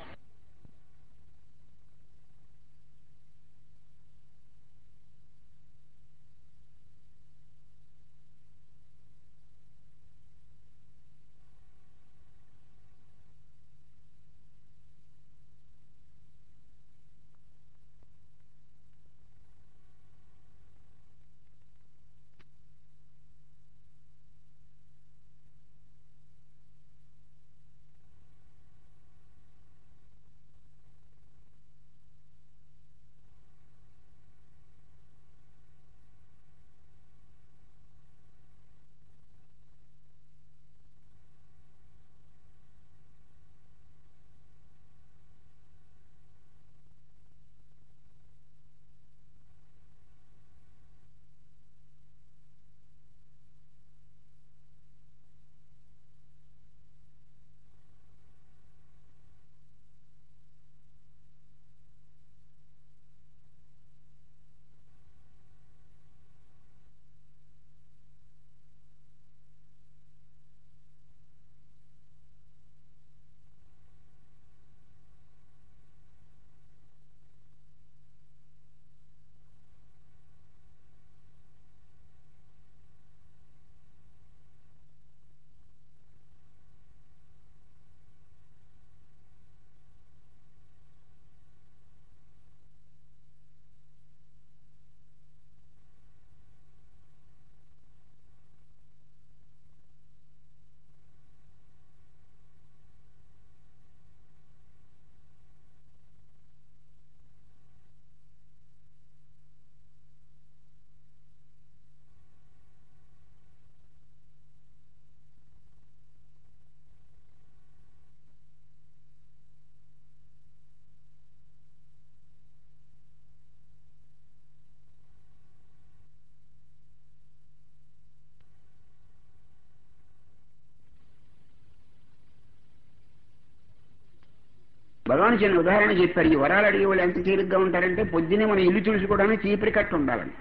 భగవాన్ చిన్న ఉదాహరణ చెప్పారు ఈ వరాలు అడిగే వాళ్ళు ఎంత తేలిగ్గా ఉంటారంటే పొద్దున్నే మన ఇల్లు తుడుచుకోవడానికి చీపురి కట్టు ఉండాలని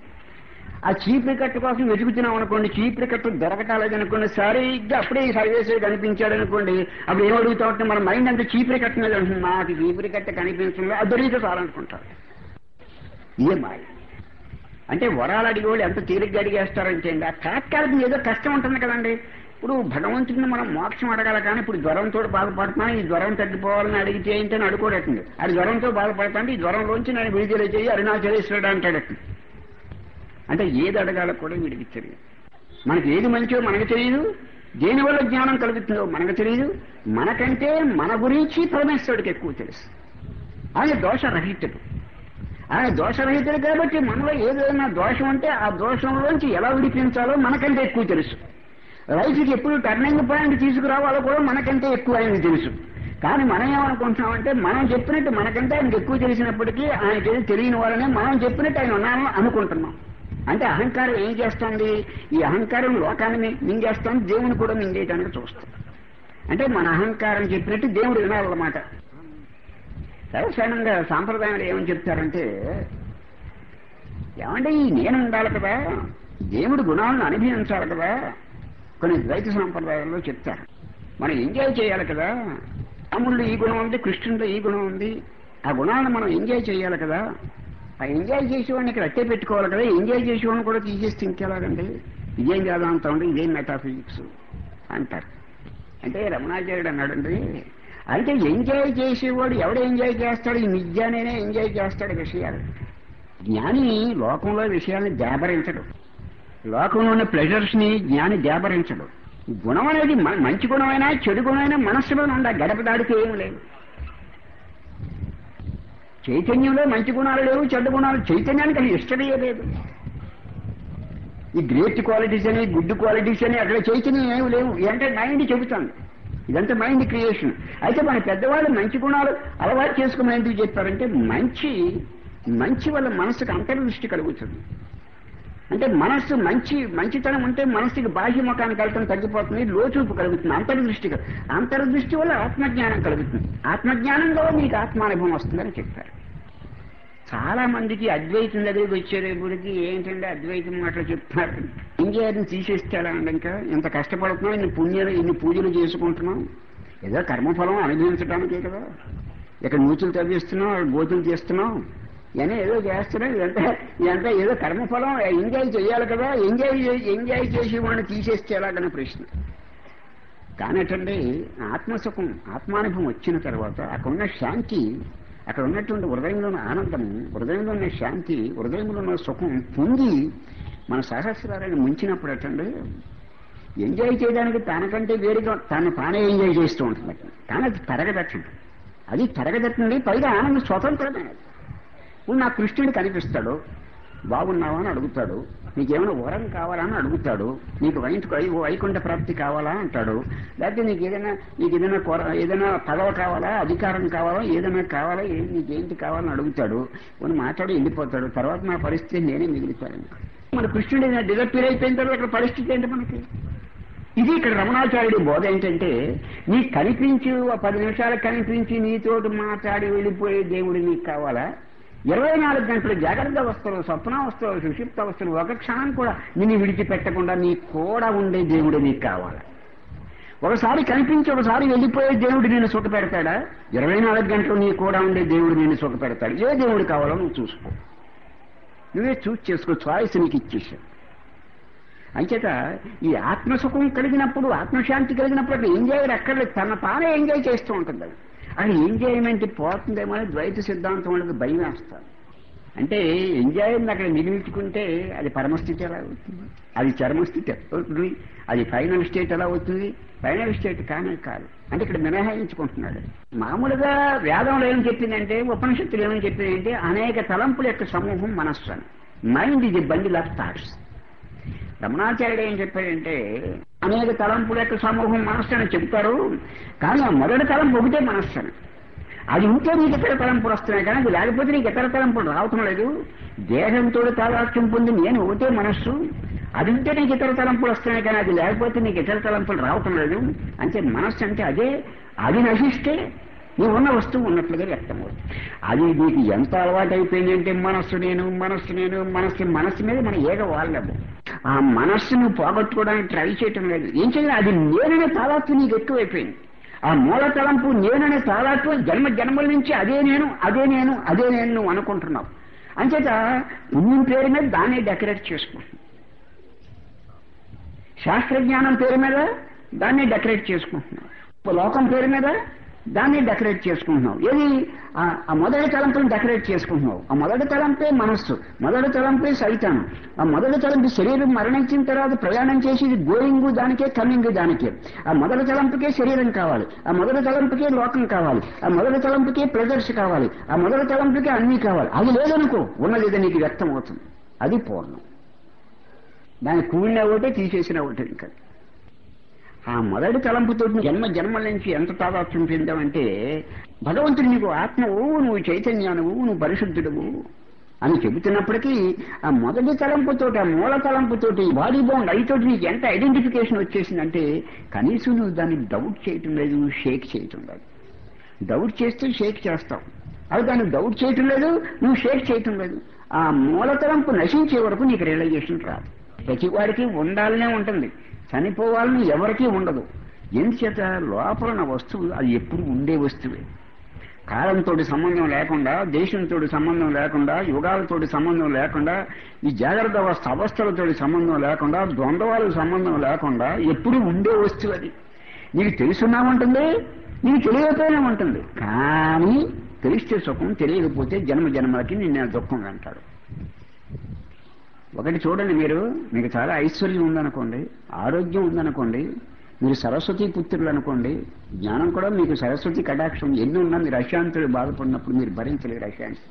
ఆ చీపురి కట్టు కోసం వెతుకుతున్నాం అనుకోండి చీపురి కట్టు దొరకటాలేదు అనుకోండి సరిగ్గా అప్పుడే ఈ సర్వీస్ కనిపించాడు అనుకోండి అప్పుడు ఏం అడుగుతా ఉంటే మన మైండ్ అంతా చీపురి కట్టు మీద ఉంటుంది నాకు చీపురి కట్ట కనిపించడం అది దొరికితే చాలనుకుంటారు ఇదే మాయ అంటే వరాలు అడిగే వాళ్ళు ఎంత తేలిగ్గా అడిగేస్తారంటే అండి ఆ తాత్కాలికం ఏదో కష్టం ఉంటుంది కదండి ఇప్పుడు భగవంతుడిని మనం మోక్షం అడగాలి కానీ ఇప్పుడు జ్వరంతో బాధపడుతున్నా ఈ జ్వరం తగ్గిపోవాలని అడిగితే ఏంటని అడుకోడటండి అది జ్వరంతో బాధపడతాంటే ఈ జ్వరంలోంచి నేను విడుదల చేయి అరుణాచలేశ్వరుడు అంటాడట అంటే ఏది అడగాలో కూడా వీడికి తెలియదు మనకి ఏది మంచో మనకు తెలియదు దేనివల్ల జ్ఞానం కలుగుతుందో మనకు తెలియదు మనకంటే మన గురించి పరమేశ్వరుడికి ఎక్కువ తెలుసు ఆయన దోషరహితుడు ఆయన దోషరహితుడు కాబట్టి మనలో ఏదైనా దోషం ఉంటే ఆ దోషంలోంచి ఎలా విడిపించాలో మనకంటే ఎక్కువ తెలుసు లైఫ్కి ఎప్పుడు టర్నింగ్ పాయింట్ తీసుకురావాలో కూడా మనకంటే ఎక్కువ ఆయనకు తెలుసు కానీ మనం ఏమనుకుంటున్నామంటే మనం చెప్పినట్టు మనకంటే ఆయనకు ఎక్కువ తెలిసినప్పటికీ ఆయనకి తెలియని వాళ్ళనే మనం చెప్పినట్టు ఆయన ఉన్నామని అనుకుంటున్నాం అంటే అహంకారం ఏం చేస్తుంది ఈ అహంకారం లోకాన్ని మి- మింగేస్తాం దేవుని కూడా మింగేయడానికి చూస్తాం అంటే మన అహంకారం చెప్పినట్టు దేవుడు వినాలన్నమాట సర్వసాధారణంగా సాంప్రదాయంలో ఏమని చెప్తారంటే ఏమంటే ఈ నేను ఉండాలి కదా దేవుడి గుణాలను అనుభవించాలి కదా కొన్ని ద్వైత సాంప్రదాయాల్లో చెప్తారు మనం ఎంజాయ్ చేయాలి కదా రాముళ్ళు ఈ గుణం ఉంది కృష్ణుడిలో ఈ గుణం ఉంది ఆ గుణాలను మనం ఎంజాయ్ చేయాలి కదా ఆ ఎంజాయ్ చేసేవాడిని ఇక్కడ అట్టే పెట్టుకోవాలి కదా ఎంజాయ్ చేసేవాడిని కూడా తీసేస్తే ఇంకెలాగండి ఇదేం వేదాంతం అండి ఇదేం మెటాఫిజిక్స్ అంటారు అంటే రమణాచార్యుడు అన్నాడండి అంటే ఎంజాయ్ చేసేవాడు ఎవడు ఎంజాయ్ చేస్తాడు ఈ నిజానేనే ఎంజాయ్ చేస్తాడు విషయాలు జ్ఞాని లోకంలో విషయాల్ని దేబరించడు లోకంలో ఉన్న ప్లెజర్స్ ని జ్ఞాని దేబరించడు గుణం అనేది మ- మంచి గుణమైనా చెడు గుణమైనా మనస్సులోనే ఉండాలి గడప దాడితే ఏం లేదు చైతన్యంలో మంచి గుణాలు లేవు చెడ్డ గుణాలు చైతన్యానికి అది ఇష్టమే లేదు ఈ గ్రేట్ క్వాలిటీస్ అని గుడ్ క్వాలిటీస్ అని అక్కడ చైతన్యం ఏమి లేవు అంటే మైండ్ చెబుతాను ఇదంతా మైండ్ క్రియేషన్ అయితే మన పెద్దవాళ్ళు మంచి గుణాలు అలవాటు చేసుకోమని ఎందుకు చెప్పారంటే మంచి మంచి వల్ల మనసుకు అంతర్దృష్టి కలుగుతుంది అంటే మనస్సు మంచి మంచితనం ఉంటే మనస్సుకి బాహ్య ముఖానికి కలటం తగ్గిపోతుంది లోచూపు కలుగుతుంది అంతర్దృష్టి కలు- అంతర్దృష్టి వల్ల ఆత్మజ్ఞానం కలుగుతుంది ఆత్మజ్ఞానంలో మీకు ఆత్మానుభవం వస్తుందని చెప్పారు చాలా మందికి అద్వైతం దగ్గరికి వచ్చేటప్పటికి ఏంటంటే అద్వైతం మాటలు చెప్తున్నారు ఇంజనీరింగ్ తీసేస్తే ఎలా అండి ఇంకా ఇంత కష్టపడుతున్నాం ఇన్ని పుణ్యాలు ఇన్ని పూజలు చేసుకుంటున్నాం ఏదో కర్మఫలం అనుభవించడానికే కదా ఇక్కడ నూతులు తవ్విస్తున్నాం గోతులు తీస్తున్నాం ఇవన్నీ ఏదో చేస్తున్నాం ఇదంతా ఇదంతా ఏదో కర్మఫలం ఎంజాయ్ చేయాలి కదా ఎంజాయ్ చే- ఎంజాయ్ చేసి వాడిని తీసేస్తే ఎలాగనే ప్రశ్న కానటండి ఆత్మసుఖం ఆత్మానుభవం వచ్చిన తర్వాత అక్కడున్న శాంతి అక్కడ ఉన్నటువంటి హృదయంలో ఉన్న ఆనందం హృదయంలో ఉన్న శాంతి హృదయంలో ఉన్న సుఖం పొంగి మన సహస్రాలను ముంచినప్పుడు అటండి ఎంజాయ్ చేయడానికి తనకంటే వేరుగా తను తానే ఎంజాయ్ చేస్తూ ఉంటుంది కానీ అది తరగదట్టండి అది తరగదట్టండి పైగా ఆనందం స్వతంత్రమే ఇప్పుడు నా కృష్ణుడు కనిపిస్తాడు బాగున్నావా అని అడుగుతాడు నీకేమైనా వరం కావాలా అని అడుగుతాడు నీకు వైంట్ వైకుంఠ ప్రాప్తి కావాలా అంటాడు లేకపోతే నీకు ఏదైనా నీకు ఏదైనా కొర ఏదైనా పదవ కావాలా అధికారం కావాలా ఏదైనా కావాలా ఏ- నీకేంటి కావాలని అడుగుతాడు కొన్ని మాట్లాడి వెళ్ళిపోతాడు తర్వాత నా పరిస్థితి నేనే మిగిలిపోయాను మన కృష్ణుడు డిజపీర్ అయిపోయిన తర్వాత అక్కడ పరిస్థితి ఏంటి మనకి ఇది ఇక్కడ రమణాచార్యుడి బోధ ఏంటంటే నీ కనిపించి ఓ పది నిమిషాలు కనిపించి నీతోటి మాట్లాడి వెళ్ళిపోయే దేవుడు నీకు కావాలా ఇరవై నాలుగు గంటలు జాగ్రత్త వస్తారు స్వప్నావస్థలు సుషిప్త అవస్థలు ఒక క్షణం కూడా నిన్ను విడిచిపెట్టకుండా నీ కూడా ఉండే దేవుడు నీకు కావాలా ఒకసారి కనిపించి ఒకసారి వెళ్ళిపోయే దేవుడు నేను సుఖ పెడతాడా ఇరవై నాలుగు గంటలు నీ కూడా ఉండే దేవుడు నేను సుఖ పెడతాడు ఏ దేవుడు కావాలో నువ్వు చూసుకో నువ్వే చూస్ చేసుకో చాయిస్ నీకు ఇచ్చేసావు అంచేత ఈ ఆత్మసుఖం కలిగినప్పుడు ఆత్మశాంతి కలిగినప్పుడు అక్కడ ఎంజాయ్ అక్కర్లేదు తన తానే ఎంజాయ్ చేస్తూ ఉంటుంది అది అది ఎంజాయ్మెంట్ పోతుందేమో అని ద్వైత సిద్ధాంతం వాళ్ళకి భయం వేస్తారు అంటే ఎంజాయ్ అక్కడ మిగిల్చుకుంటే అది పరమస్థితి ఎలా అవుతుంది అది చర్మస్థితి ఎలా అవుతుంది అది ఫైనల్ స్టేట్ ఎలా అవుతుంది ఫైనల్ స్టేట్ కానే కాదు అంటే ఇక్కడ మినహాయించుకుంటున్నాడు మామూలుగా వేదంలో ఏం చెప్పిందంటే ఉపనిషత్తులు ఏమని చెప్పిందంటే అనేక తలంపుల యొక్క సమూహం మనస్సు అని మైండ్ ఇది బండిల్ ఆఫ్ థాట్స్ రమణాచార్యుడు ఏం చెప్పాడంటే అనేక తలంపుల యొక్క సమూహం మనస్సు అని చెప్తారు కానీ ఆ మొదటి తలంపు ఒకటే మనస్సు అని అది ఉంటే నీకు ఇతర తలంపులు వస్తున్నాయి కానీ అది లేకపోతే నీకు ఇతర తలంపులు రావటం లేదు దేహంతో తాదాత్యం పొంది నేను ఒకటే మనస్సు అది ఉంటే నీకు ఇతర తలంపులు వస్తున్నాయి కానీ అది లేకపోతే నీకు ఇతర తలంపులు రావటం లేదు అంటే మనస్సు అంటే అదే అది నశిస్తే నువ్వు ఉన్న వస్తువు ఉన్నట్లుగా వ్యక్తమవుతుంది అది నీకు ఎంత అలవాటు అయిపోయిందంటే మనస్సు నేను మనస్సు నేను మనస్సు మనస్సు మీద మనం ఏగ వాళ్ళము ఆ మనస్సును పోగొట్టుకోవడానికి ట్రై చేయటం లేదు ఏం చేయాలి అది నేననే తాదాత్వం నీకు ఎక్కువైపోయింది ఆ మూల తలంపు నేననే తాదాత్వం జన్మ జన్మల నుంచి అదే నేను అదే నేను అదే నేను నువ్వు అనుకుంటున్నావు అంచేత పుణ్యం పేరు మీద దాన్ని డెకరేట్ చేసుకుంటున్నావు శాస్త్రజ్ఞానం పేరు మీద దాన్ని డెకరేట్ చేసుకుంటున్నావు లోకం పేరు మీద దాన్ని డెకరేట్ చేసుకుంటున్నావు ఏది ఆ ఆ మొదటి తలంపుని డెకరేట్ చేసుకుంటున్నావు ఆ మొదటి తలంపే మనస్సు మొదటి తలంపే సైతానం ఆ మొదటి తలంపు శరీరం మరణించిన తర్వాత ప్రయాణం చేసేది గోయింగ్ దానికే కమింగ్ దానికే ఆ మొదటి తలంపుకే శరీరం కావాలి ఆ మొదటి తలంపుకే లోకం కావాలి ఆ మొదటి తలంపుకే ప్రెజర్స్ కావాలి ఆ మొదటి తలంపుకే అన్నీ కావాలి అది లేదనుకో ఉన్నది ఇది నీకు వ్యక్తం అవుతుంది అది పూర్ణం దాన్ని కూడిన ఒకటే తీసేసిన ఒకటి ఇంకా ఆ మొదటి తలంపుతో జన్మ జన్మల నుంచి ఎంత తాదాత్మ్యం చెందామంటే భగవంతుడు నీకు ఆత్మవు నువ్వు చైతన్యానువు నువ్వు పరిశుద్ధుడువు అని చెబుతున్నప్పటికీ ఆ మొదటి తలంపుతోటి ఆ మూల తలంపుతోటి బాడీ బౌండ్ అయితోటి నీకు ఎంత ఐడెంటిఫికేషన్ వచ్చేసిందంటే కనీసం నువ్వు దాన్ని డౌట్ చేయటం లేదు షేక్ చేయటం లేదు డౌట్ చేస్తే షేక్ చేస్తావు అది దాన్ని డౌట్ చేయటం లేదు నువ్వు షేక్ చేయటం లేదు ఆ మూల తలంపు నశించే వరకు నీకు రియలైజేషన్ రాదు ప్రతి వాడికి ఉండాలనే ఉంటుంది చనిపోవాలని ఎవరికీ ఉండదు ఎందుచేత లోపల ఉన్న వస్తువు అది ఎప్పుడు ఉండే వస్తువే కాలంతో సంబంధం లేకుండా దేశంతో సంబంధం లేకుండా యుగాలతో సంబంధం లేకుండా ఈ జాగ్రత్త అవస్థ అవస్థలతో సంబంధం లేకుండా ద్వంద్వాలకు సంబంధం లేకుండా ఎప్పుడు ఉండే వస్తువు అది నీకు తెలుసున్నామంటుంది నీకు తెలియకపోయినా ఉంటుంది కానీ తెలిస్తే సుఖం తెలియకపోతే జన్మ జన్మలకి నిన్న దుఃఖం అంటాడు ఒకటి చూడండి మీరు మీకు చాలా ఐశ్వర్యం ఉందనుకోండి ఆరోగ్యం ఉందనుకోండి మీరు సరస్వతి పుత్రులు అనుకోండి జ్ఞానం కూడా మీకు సరస్వతి కటాక్షం ఎన్ని ఉన్నా మీరు అశాంతులు బాధపడినప్పుడు మీరు భరించలేరు అశాంతి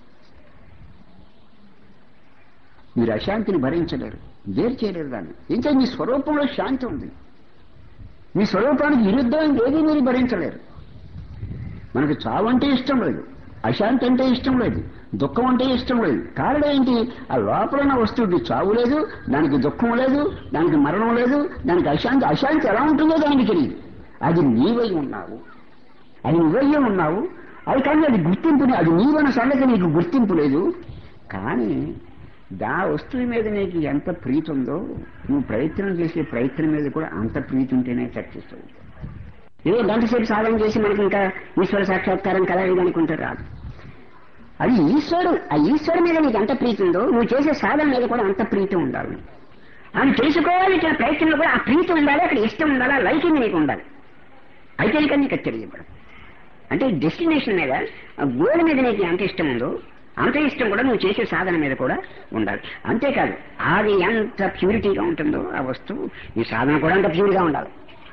మీరు అశాంతిని భరించలేరు వేరు చేయలేరు దాన్ని ఇంకా మీ స్వరూపంలో శాంతి ఉంది మీ స్వరూపానికి విరుద్ధం ఏది మీరు భరించలేరు మనకు చావు అంటే ఇష్టం లేదు అశాంతి అంటే ఇష్టం లేదు దుఃఖం అంటే ఇష్టం లేదు కారణం ఏంటి ఆ లోపల ఉన్న వస్తువుకి చావు లేదు దానికి దుఃఖం లేదు దానికి మరణం లేదు దానికి అశాంతి అశాంతి ఎలా ఉంటుందో దానికి తెలియదు అది నీవై ఉన్నావు అది నువ్వయ్యే ఉన్నావు అది కానీ అది గుర్తింపు అది నీవన్న సంగతి నీకు గుర్తింపు లేదు కానీ దా వస్తువు మీద నీకు ఎంత ప్రీతి ఉందో నువ్వు ప్రయత్నం చేసే ప్రయత్నం మీద కూడా అంత ప్రీతి ఉంటేనే సక్సెస్ అవుతుంది ఏదో గంట సేపు సాధన చేసి మనకి ఇంకా ఈశ్వర సాక్షాత్కారం కదా ఇది అనుకుంటే రాదు అది ఈశ్వరుడు ఆ ఈశ్వరు మీద నీకు ఎంత ప్రీతి ఉందో నువ్వు చేసే సాధన మీద కూడా అంత ప్రీతి ఉండాలి అని తెలుసుకోవాలి ప్రయత్నంలో కూడా ఆ ప్రీతి ఉండాలి అక్కడ ఇష్టం ఉండాలి ఆ లైకింగ్ నీకు ఉండాలి అయితే నీకు నీకు తెలియబడదు అంటే డెస్టినేషన్ మీద ఆ గోల్ మీద నీకు ఎంత ఇష్టం ఉందో అంత ఇష్టం కూడా నువ్వు చేసే సాధన మీద కూడా ఉండాలి అంతేకాదు అది ఎంత ప్యూరిటీగా ఉంటుందో ఆ వస్తువు ఈ సాధన కూడా అంత ప్యూర్గా ఉండాలి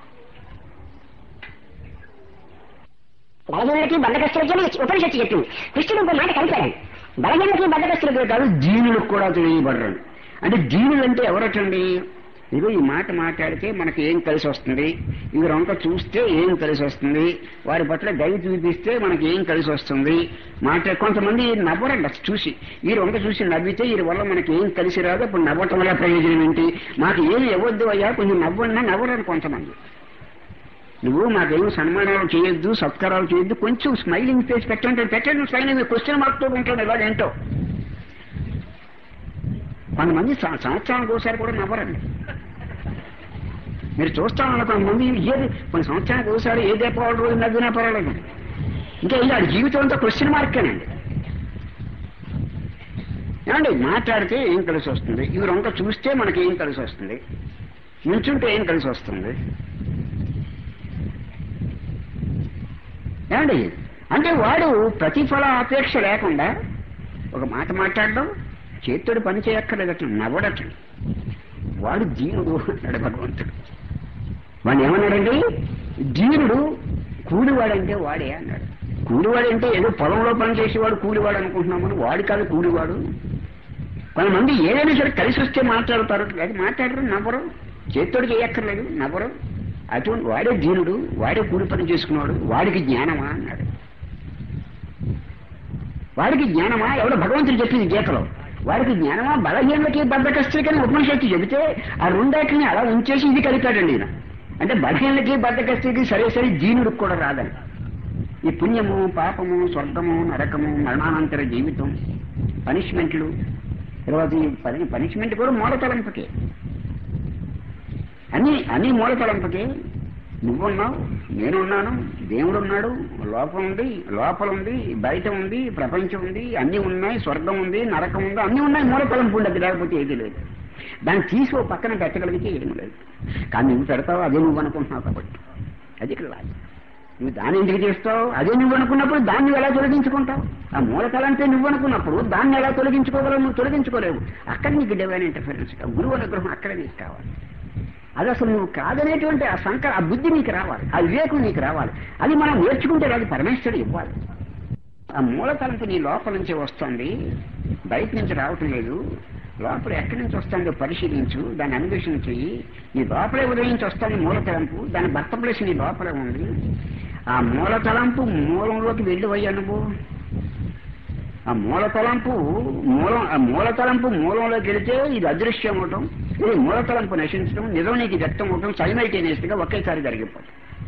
బలహీనలకి బద్దకస్తులకి ఉపనిషత్తు చెప్పింది కృష్ణుడు ఇంకో మాట కలిపాడు బలహీనలకి బద్దకస్తులకి కాదు దీనులకు కూడా తెలియబడరు అంటే దీనులు అంటే ఎవరటండి ఇదిగో ఈ మాట మాట్లాడితే మనకి ఏం కలిసి వస్తుంది ఈ రొంక చూస్తే ఏం కలిసి వస్తుంది వారి పట్ల దయ చూపిస్తే మనకి ఏం కలిసి వస్తుంది మాట కొంతమంది నవ్వరండి అసలు చూసి ఈ రొంక చూసి నవ్వితే ఈ వల్ల మనకి ఏం కలిసి రాదు అప్పుడు నవ్వటం వల్ల ప్రయోజనం ఏంటి మాకు ఏమి ఇవ్వద్దు అయ్యా కొంచెం నవ్వన్నా నవ్వరని కొంతమంది నువ్వు మాకేం సన్మానాలు చేయొద్దు సత్కారాలు చేయొద్దు కొంచెం స్మైలింగ్ ఫేస్ పెట్టండి పెట్టండి స్మైలింగ్ క్వశ్చన్ మార్క్ తో ఉంటాడు ఇలాగేంటో కొంతమంది సం- సంవత్సరానికి ఒకసారి కూడా నవ్వరండి మీరు చూస్తామన్న కొంతమంది ఏది కొన్ని సంవత్సరానికి ఒకసారి ఏ దీపావళి రోజు నవ్వినా పర్వాలేదు ఇంకా ఇలా జీవితం అంతా క్వశ్చన్ మార్కేనండి ఏమండి మాట్లాడితే ఏం కలిసి వస్తుంది ఇవి రొంక చూస్తే మనకి ఏం కలిసి వస్తుంది నుంచుంటే ఏం కలిసి వస్తుంది ఏమండి అంటే వాడు ప్రతిఫల అపేక్ష లేకుండా ఒక మాట మాట్లాడడం చేత్తోడు పని చేయక్కర్లేదట నవ్వడట వాడు దీనుడు అన్నాడు భగవంతుడు వాడు ఏమన్నాడండి దీనుడు కూలివాడంటే వాడే అన్నాడు కూలివాడంటే ఏదో పొలంలో పని చేసేవాడు కూలివాడు అనుకుంటున్నామని వాడు కాదు కూలివాడు కొంతమంది ఏదైనా సరే కలిసి వస్తే మాట్లాడతారు అది మాట్లాడరు నవ్వరు చేత్తోడు చేయక్కర్లేదు నవ్వరు అటువంటి వాడే దీనుడు వాడే కూలి పని చేసుకున్నాడు వాడికి జ్ఞానమా అన్నాడు వాడికి జ్ఞానమా ఎవడో భగవంతుడు చెప్పింది గీతలో వాడికి జ్ఞానమా బలహీనలకి బద్దకస్తులకని ఉపనిషత్తు చెబితే ఆ రెండాటిని అలా ఉంచేసి ఇది కలిపాడండి ఈయన అంటే బలహీనలకి బద్దకస్తులకి సరే సరే దీనుడికి కూడా రాదని ఈ పుణ్యము పాపము స్వర్గము నరకము మరణానంతర జీవితం పనిష్మెంట్లు తర్వాత ఈ పని పనిష్మెంట్ కూడా మూలతలంపకే అన్ని అన్ని మూలతలంపకే నువ్వున్నావు నేనున్నాను దేవుడు ఉన్నాడు లోపం ఉంది లోపల ఉంది బయట ఉంది ప్రపంచం ఉంది అన్ని ఉన్నాయి స్వర్గం ఉంది నరకం ఉంది అన్ని ఉన్నాయి మూలతలంపు ఉండదు లేకపోతే ఏది లేదు దాన్ని తీసి ఓ పక్కన పెట్టగలిగితే ఏమీ లేదు కానీ నువ్వు పెడతావు అదే నువ్వు అనుకుంటున్నావు కాబట్టి అది ఇక్కడ లాజిక్ నువ్వు దాన్ని ఎందుకు చేస్తావు అదే నువ్వు అనుకున్నప్పుడు దాన్ని ఎలా తొలగించుకుంటావు ఆ మూలతలంపే నువ్వు అనుకున్నప్పుడు దాన్ని ఎలా తొలగించుకోగలవు నువ్వు తొలగించుకోలేవు అక్కడ నీకు డివైన్ ఇంటర్ఫరెన్స్ గురువు అనుగ్రహం అక్కడే నీకు కావాలి అది అసలు నువ్వు కాదనేటువంటి ఆ సంక ఆ బుద్ధి నీకు రావాలి ఆ వివేకం నీకు రావాలి అది మనం నేర్చుకుంటే అది పరమేశ్వరుడు ఇవ్వాలి ఆ మూలతలంపు నీ లోపల నుంచి వస్తుంది బయట నుంచి రావటం లేదు లోపల ఎక్కడి నుంచి వస్తుందో పరిశీలించు దాన్ని అన్వేషణ చెయ్యి నీ లోపలే ఉదయించి వస్తుంది మూలతలంపు దాని భర్త ప్లేస్ నీ లోపలే ఉంది ఆ మూలతలంపు మూలంలోకి వెళ్ళిపోయా నువ్వు ఆ మూలతలంపు మూలం ఆ మూలతలంపు మూలంలోకి వెళితే ఇది అదృశ్యం అవటం ఇది మూలతలంపు నశించడం నిజం నీకు వ్యక్తం అవటం సైమైటేనియస్ గా ఒకేసారి జరిగిపోవటం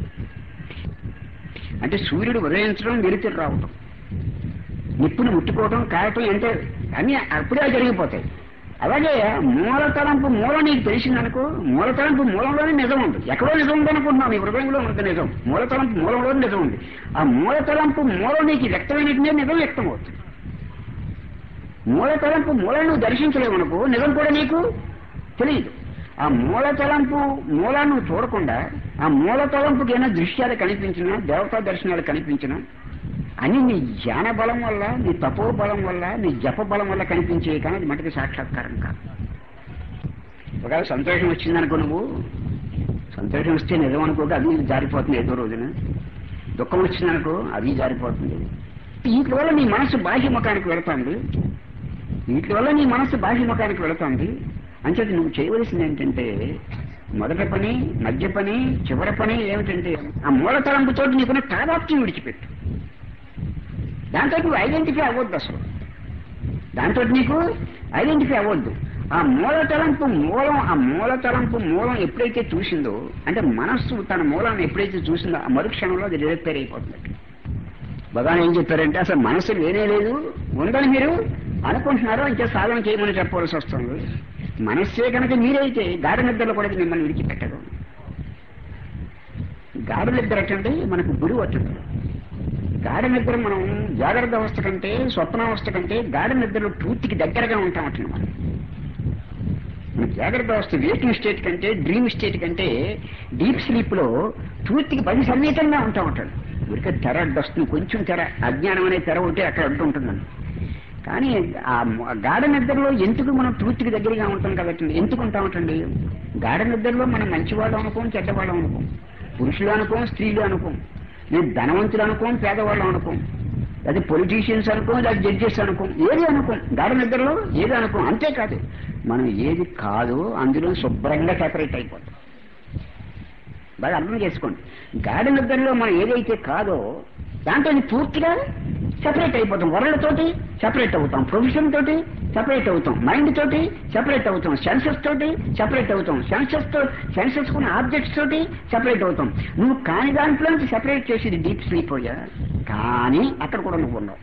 అంటే సూర్యుడు ఉదయించడం వెలుతురు రావటం నిప్పుని ముట్టుకోవటం కాయటం అంటే అన్ని అప్పుడే జరిగిపోతాయి అలాగే మూల తలంపు మూలం నీకు తెలిసిందనుకో మూల తలంపు మూలంలోనే నిజం ఉంది ఎక్కడో నిజం ఉందనుకుంటున్నావు నీ హృదయంలో ఉంది నిజం మూల తలంపు మూలంలోనే నిజం ఉంది ఆ మూల తలంపు మూలం నీకు వ్యక్తమైనట్టునే నిజం వ్యక్తం అవుతుంది మూల తలంపు మూలం నువ్వు దర్శించలేవు అనుకో నిజం కూడా నీకు తెలియదు ఆ మూల తలంపు మూలాన్ని నువ్వు చూడకుండా ఆ మూల తలంపుకి ఏమైనా దృశ్యాలు కనిపించినా దేవతా దర్శనాలు కనిపించినా అని నీ జ్ఞాన బలం వల్ల నీ తపో బలం వల్ల నీ జప బలం వల్ల కనిపించే కానీ అది మటుకు సాక్షాత్కారం కాదు ఒకవేళ సంతోషం వచ్చిందనుకో నువ్వు సంతోషం వస్తే నిజం అనుకోక అది జారిపోతుంది ఏదో రోజున దుఃఖం వచ్చిందనుకో అది జారిపోతుంది వీటి వల్ల నీ మనసు బాహ్య ముఖానికి వెళుతుంది వీటి వల్ల నీ మనసు బాహ్య ముఖానికి వెళుతుంది అంచేది నువ్వు చేయవలసింది ఏంటంటే మొదటి పని మధ్య పని చివరి పని ఏమిటంటే ఆ మూల తలంపుతో నీకున్న తాదాప్యం విడిచిపెట్టు దాంతో నువ్వు ఐడెంటిఫై అవ్వద్దు అసలు దాంతో నీకు ఐడెంటిఫై అవ్వద్దు ఆ మూల తలంపు మూలం ఆ మూల తలంపు మూలం ఎప్పుడైతే చూసిందో అంటే మనస్సు తన మూలాన్ని ఎప్పుడైతే చూసిందో ఆ మరుక్షణంలో అది రిపేర్ అయిపోతుంది భగవాన్ ఏం చెప్పారంటే అసలు మనసు లేనే లేదు ఉందని మీరు అనుకుంటున్నారు ఇంకా సాధన చేయమని చెప్పవలసి వస్తుంది మనస్సే కనుక మీరైతే గాఢ నిద్రలో కూడా ఇది మిమ్మల్ని విడిచిపెట్టదు గాఢ నిద్ర అంటే మనకు గురువు అట్టుంది గాఢ నిద్ర మనం జాగ్రత్త అవస్థ కంటే స్వప్నావస్థ కంటే గాఢ నిద్రలో పూర్తికి దగ్గరగా ఉంటాం అట్లా మనం మన జాగ్రత్త అవస్థ వేకింగ్ స్టేట్ కంటే డ్రీమ్ స్టేట్ కంటే డీప్ స్లీప్ లో పూర్తికి పది సన్నిహితంగా ఉంటా ఉంటాడు ఊరికే తెర అడ్డొస్తుంది కొంచెం తెర అజ్ఞానం అనే తెర ఉంటే అక్కడ అడ్డు ఉంటుందండి కానీ ఆ గాఢ నిద్రలో ఎందుకు మనం పూర్తికి దగ్గరగా ఉంటాం కాబట్టి ఎందుకు ఉంటామటండి గాఢ నిద్రలో మనం మంచివాళ్ళం అనుకోం చెడ్డవాళ్ళం అనుకోం పురుషులు అనుకోం స్త్రీలు అనుకోం నేను ధనవంతులు అనుకోం పేదవాళ్ళం అనుకోం అది పొలిటీషియన్స్ అనుకోం లేదా జడ్జెస్ అనుకోం ఏది అనుకోం గాఢ నిద్రలో ఏది అనుకోం అంతేకాదు మనం ఏది కాదో అందులో శుభ్రంగా సెపరేట్ అయిపోతాం బాగా అర్థం చేసుకోండి గాఢ నిద్రలో మనం ఏదైతే కాదో దాంతో పూర్తిగా సెపరేట్ అయిపోతాం వరల్డ్ తోటి సెపరేట్ అవుతాం ప్రొఫెషన్ తోటి సెపరేట్ అవుతాం మైండ్ తోటి సెపరేట్ అవుతాం సెన్సెస్ తోటి సెపరేట్ అవుతాం సెన్సెస్ తో సెన్సెస్ కున్న ఆబ్జెక్ట్స్ తోటి సెపరేట్ అవుతాం నువ్వు కాని దాంట్లో నుంచి సెపరేట్ చేసేది డీప్ స్లీప్ అయ్యా కానీ అక్కడ కూడా నువ్వు ఉన్నావు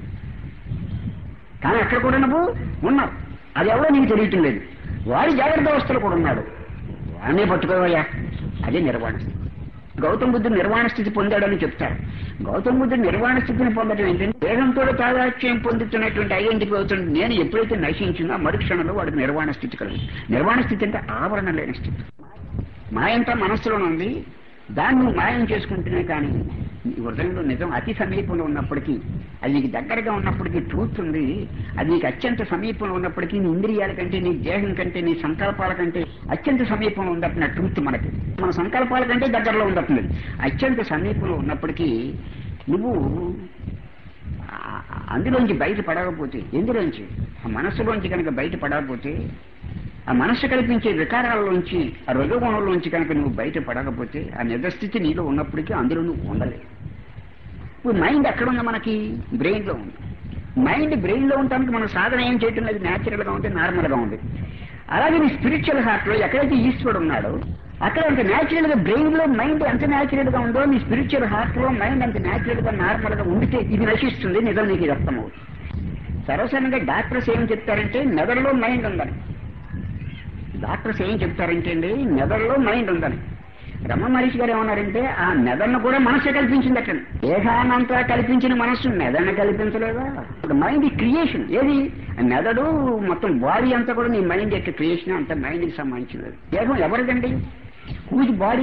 కానీ అక్కడ కూడా నువ్వు ఉన్నావు అది ఎవరో నీకు తెలియటం లేదు వాడి జాగ్రత్త అవస్థలు కూడా ఉన్నాడు వాడినే పట్టుకోవయ్యా అదే నిర్వాణ స్థితి గౌతమ బుద్ధుడు నిర్వాణ స్థితి పొందాడని చెప్తారు గౌతమ బుద్ధుడు నిర్వాణ స్థితిని పొందడం ఏంటంటే దేహంతో తాదాత్యం పొందుతున్నటువంటి ఐడెంటిఫై అవుతుంది నేను ఎప్పుడైతే నశించిందో ఆ మరుక్షణంలో వాడికి నిర్వాణ స్థితి కలుగు నిర్వాణ స్థితి అంటే ఆవరణ లేని స్థితి మాయంతా మనస్సులోనే ఉంది దాన్ని నువ్వు మాయం చేసుకుంటేనే కానీ నీ హృదయంలో నిజం అతి సమీపంలో ఉన్నప్పటికీ అది నీకు దగ్గరగా ఉన్నప్పటికీ ట్రూత్ ఉంది అది నీకు అత్యంత సమీపంలో ఉన్నప్పటికీ నీ ఇంద్రియాల కంటే నీ దేహం కంటే నీ సంకల్పాల కంటే అత్యంత సమీపంలో ఉందన్న ట్రూత్ మనకి మన సంకల్పాల కంటే దగ్గరలో ఉండట్లేదు అత్యంత సమీపంలో ఉన్నప్పటికీ నువ్వు ఆ- అందులోంచి బయట పడకపోతే ఎందులోంచి ఆ మనస్సులోంచి కనుక బయట పడకపోతే ఆ మనస్సు కల్పించే వికారాల్లోంచి ఆ రజోగుణంలోంచి కనుక నువ్వు బయట పడకపోతే ఆ నిజస్థితి నీలో ఉన్నప్పటికీ అందులో నువ్వు ఉండలేవు ఇప్పుడు మైండ్ ఎక్కడుంది మనకి బ్రెయిన్ లో ఉంది మైండ్ బ్రెయిన్ లో ఉండడానికి మనం సాధన ఏం చేయటం లేదు న్యాచురల్ గా ఉంది నార్మల్ గా ఉంది అలాగే నీ స్పిరిచువల్ హార్ట్ లో ఎక్కడైతే ఈశ్వరుడు ఉన్నాడో అక్కడ అంత న్యాచురల్ గా బ్రెయిన్ లో మైండ్ ఎంత న్యాచురల్ గా ఉందో నీ స్పిరిచువల్ హార్ట్ లో మైండ్ అంత న్యాచురల్ గా నార్మల్ గా ఉండితే ఇది నశిస్తుంది నిజం నీకు ఇది అర్థమవుతుంది సర్వసాధారణంగా డాక్టర్స్ ఏం చెప్తారంటే మెదడులో మైండ్ ఉందని డాక్టర్స్ ఏం చెప్తారంటే అండి మెదడులో మైండ్ ఉందని రమ మహర్షి గారు ఏమన్నారంటే ఆ మెదడును కూడా మనస్సే కల్పించింది అక్కడ దేహానంతా కల్పించిన మనస్సు మెదడును కల్పించలేదా ఇప్పుడు మైండ్ క్రియేషన్ ఏది ఆ మెదడు మొత్తం బాడీ అంతా కూడా నీ మైండ్ యొక్క క్రియేషన్ అంత మైండ్కి సంబంధించినది దేహం ఎవరిదండి హూజ్ బాడీ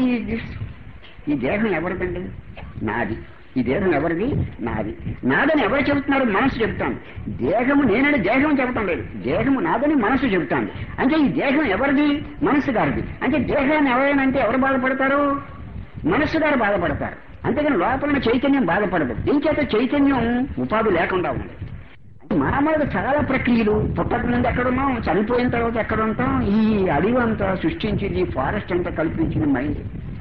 ఈ దేహం ఎవరిదండి నాది ఈ దేహం ఎవరిది నాది నాదని ఎవరు చెబుతున్నారు మనసు చెబుతాను దేహము నేనని దేహం చెప్పటం లేదు దేహము నాదని మనసు చెబుతాను అంటే ఈ దేహం ఎవరిది మనసు గారిది అంటే దేహాన్ని ఎవరైనంటే ఎవరు బాధపడతారు మనస్సు గారు బాధపడతారు అంతేగాని లోపల ఉన్న చైతన్యం బాధపడదు దీని చేత చైతన్యం ఉపాధి లేకుండా ఉంది మానవుడు చాలా ప్రక్రియలు పుట్టక నుండి ఎక్కడున్నాం చనిపోయిన తర్వాత ఎక్కడ ఉంటాం ఈ అడవి అంతా సృష్టించింది ఈ ఫారెస్ట్ అంతా కల్పించిన మైండ్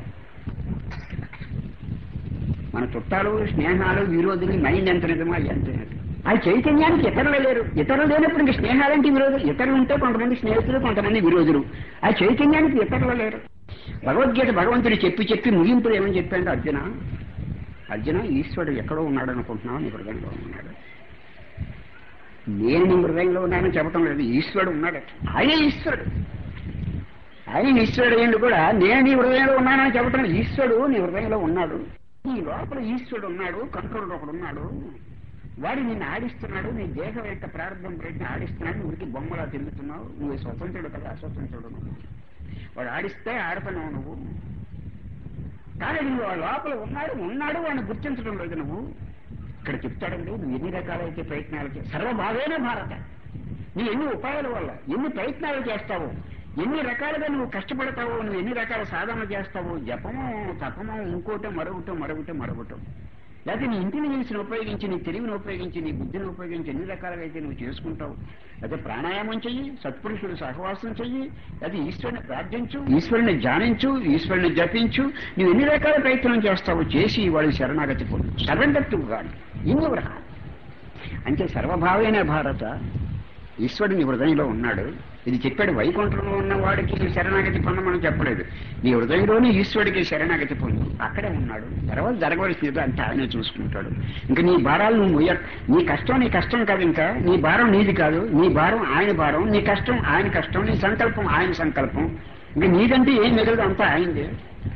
మన చుట్టాలు స్నేహాలు విరోధులు మైండ్ ఎంత నిజమా ఎంత నిజం. ఆ చైతన్యానికి ఇతరులు లేరు ఇతరులు లేనప్పుడు ఇంక స్నేహాలంటే విరోధులు ఇతరులు ఉంటే కొంతమంది స్నేహితులు కొంతమంది విరోధులు ఆ చైతన్యానికి ఇతరులు లేరు భగవద్గీత భగవంతుడు చెప్పి చెప్పి ముగింపులు ఏమని చెప్పాడు అర్జున అర్జున ఈశ్వరుడు ఎక్కడో ఉన్నాడు అనుకుంటున్నావు నీ హృదయంలో ఉన్నాడు నేను నీ హృదయంలో ఉన్నానని చెప్పటం లేదు ఈశ్వరుడు ఉన్నాడట ఆయన ఈశ్వరుడు ఆయన ఈశ్వరుడు ఏంటి కూడా నేను నీ హృదయంలో ఉన్నానని చెప్పటం లేదు. ఈశ్వరుడు నీ హృదయంలో ఉన్నాడు నీ లోపల ఈశ్వరుడు ఉన్నాడు కంట్రోల్ ఒకడు ఉన్నాడు వాడు నిన్ను ఆడిస్తున్నాడు నీ దేహం యొక్క ప్రారంభం ప్రయత్నం ఆడిస్తున్నాడు నువ్వుకి బొమ్మలా తిరుగుతున్నావు నువ్వు స్వతంత్రుడు కదా అస్వతంత్రుడు నువ్వు వాడు ఆడిస్తే ఆడుతున్నావు నువ్వు కానీ నువ్వు ఆ లోపల ఉన్నాడు ఉన్నాడు వాడిని గుర్తించడం లేదు నువ్వు ఇక్కడ చెప్తాడండి నువ్వు ఎన్ని రకాలైతే ప్రయత్నాలు చే సర్వభావేన భారత నువ్వు ఎన్ని ఉపాయాల వల్ల ఎన్ని ప్రయత్నాలు చేస్తావు ఎన్ని రకాలుగా నువ్వు కష్టపడతావో నువ్వు ఎన్ని రకాల సాధన చేస్తావో జపము తపము ఇంకోటో మరొకటో మరొకటో మరొకటో లేకపోతే నీ ఇంటెలిజెన్స్ని ఉపయోగించి నీ తెలివిని ఉపయోగించి నీ బుద్ధిని ఉపయోగించి ఎన్ని రకాలుగా అయితే నువ్వు చేసుకుంటావు అయితే ప్రాణాయామం చెయ్యి సత్పురుషుడు సహవాసం చెయ్యి అది ఈశ్వరుని ప్రార్థించు ఈశ్వరుని ధ్యానించు ఈశ్వరుని జపించు నువ్వు ఎన్ని రకాల ప్రయత్నం చేస్తావు చేసి వాడు శరణాగతి పొందు సరెండర్ టు గాడ్ ఇంకెవరు అంటే సర్వభావైన భారత ఈశ్వరుడు నీ హృదయంలో ఉన్నాడు ఇది చెప్పాడు వైకుంఠంలో ఉన్న వాడికి శరణాగతి పొందమని చెప్పలేదు నీ హృదయంలోనే ఈశ్వరుడికి శరణాగతి పొందు అక్కడే ఉన్నాడు తర్వాత జరగవలసింది అంతా ఆయనే చూసుకుంటాడు ఇంకా నీ భారాలు నువ్వు మొయ్య నీ కష్టం నీ కష్టం కాదు ఇంకా నీ భారం నీది కాదు నీ భారం ఆయన భారం నీ కష్టం ఆయన కష్టం నీ సంకల్పం ఆయన సంకల్పం ఇంకా నీకంటే ఏం మిగలదు అంతా ఆయనదే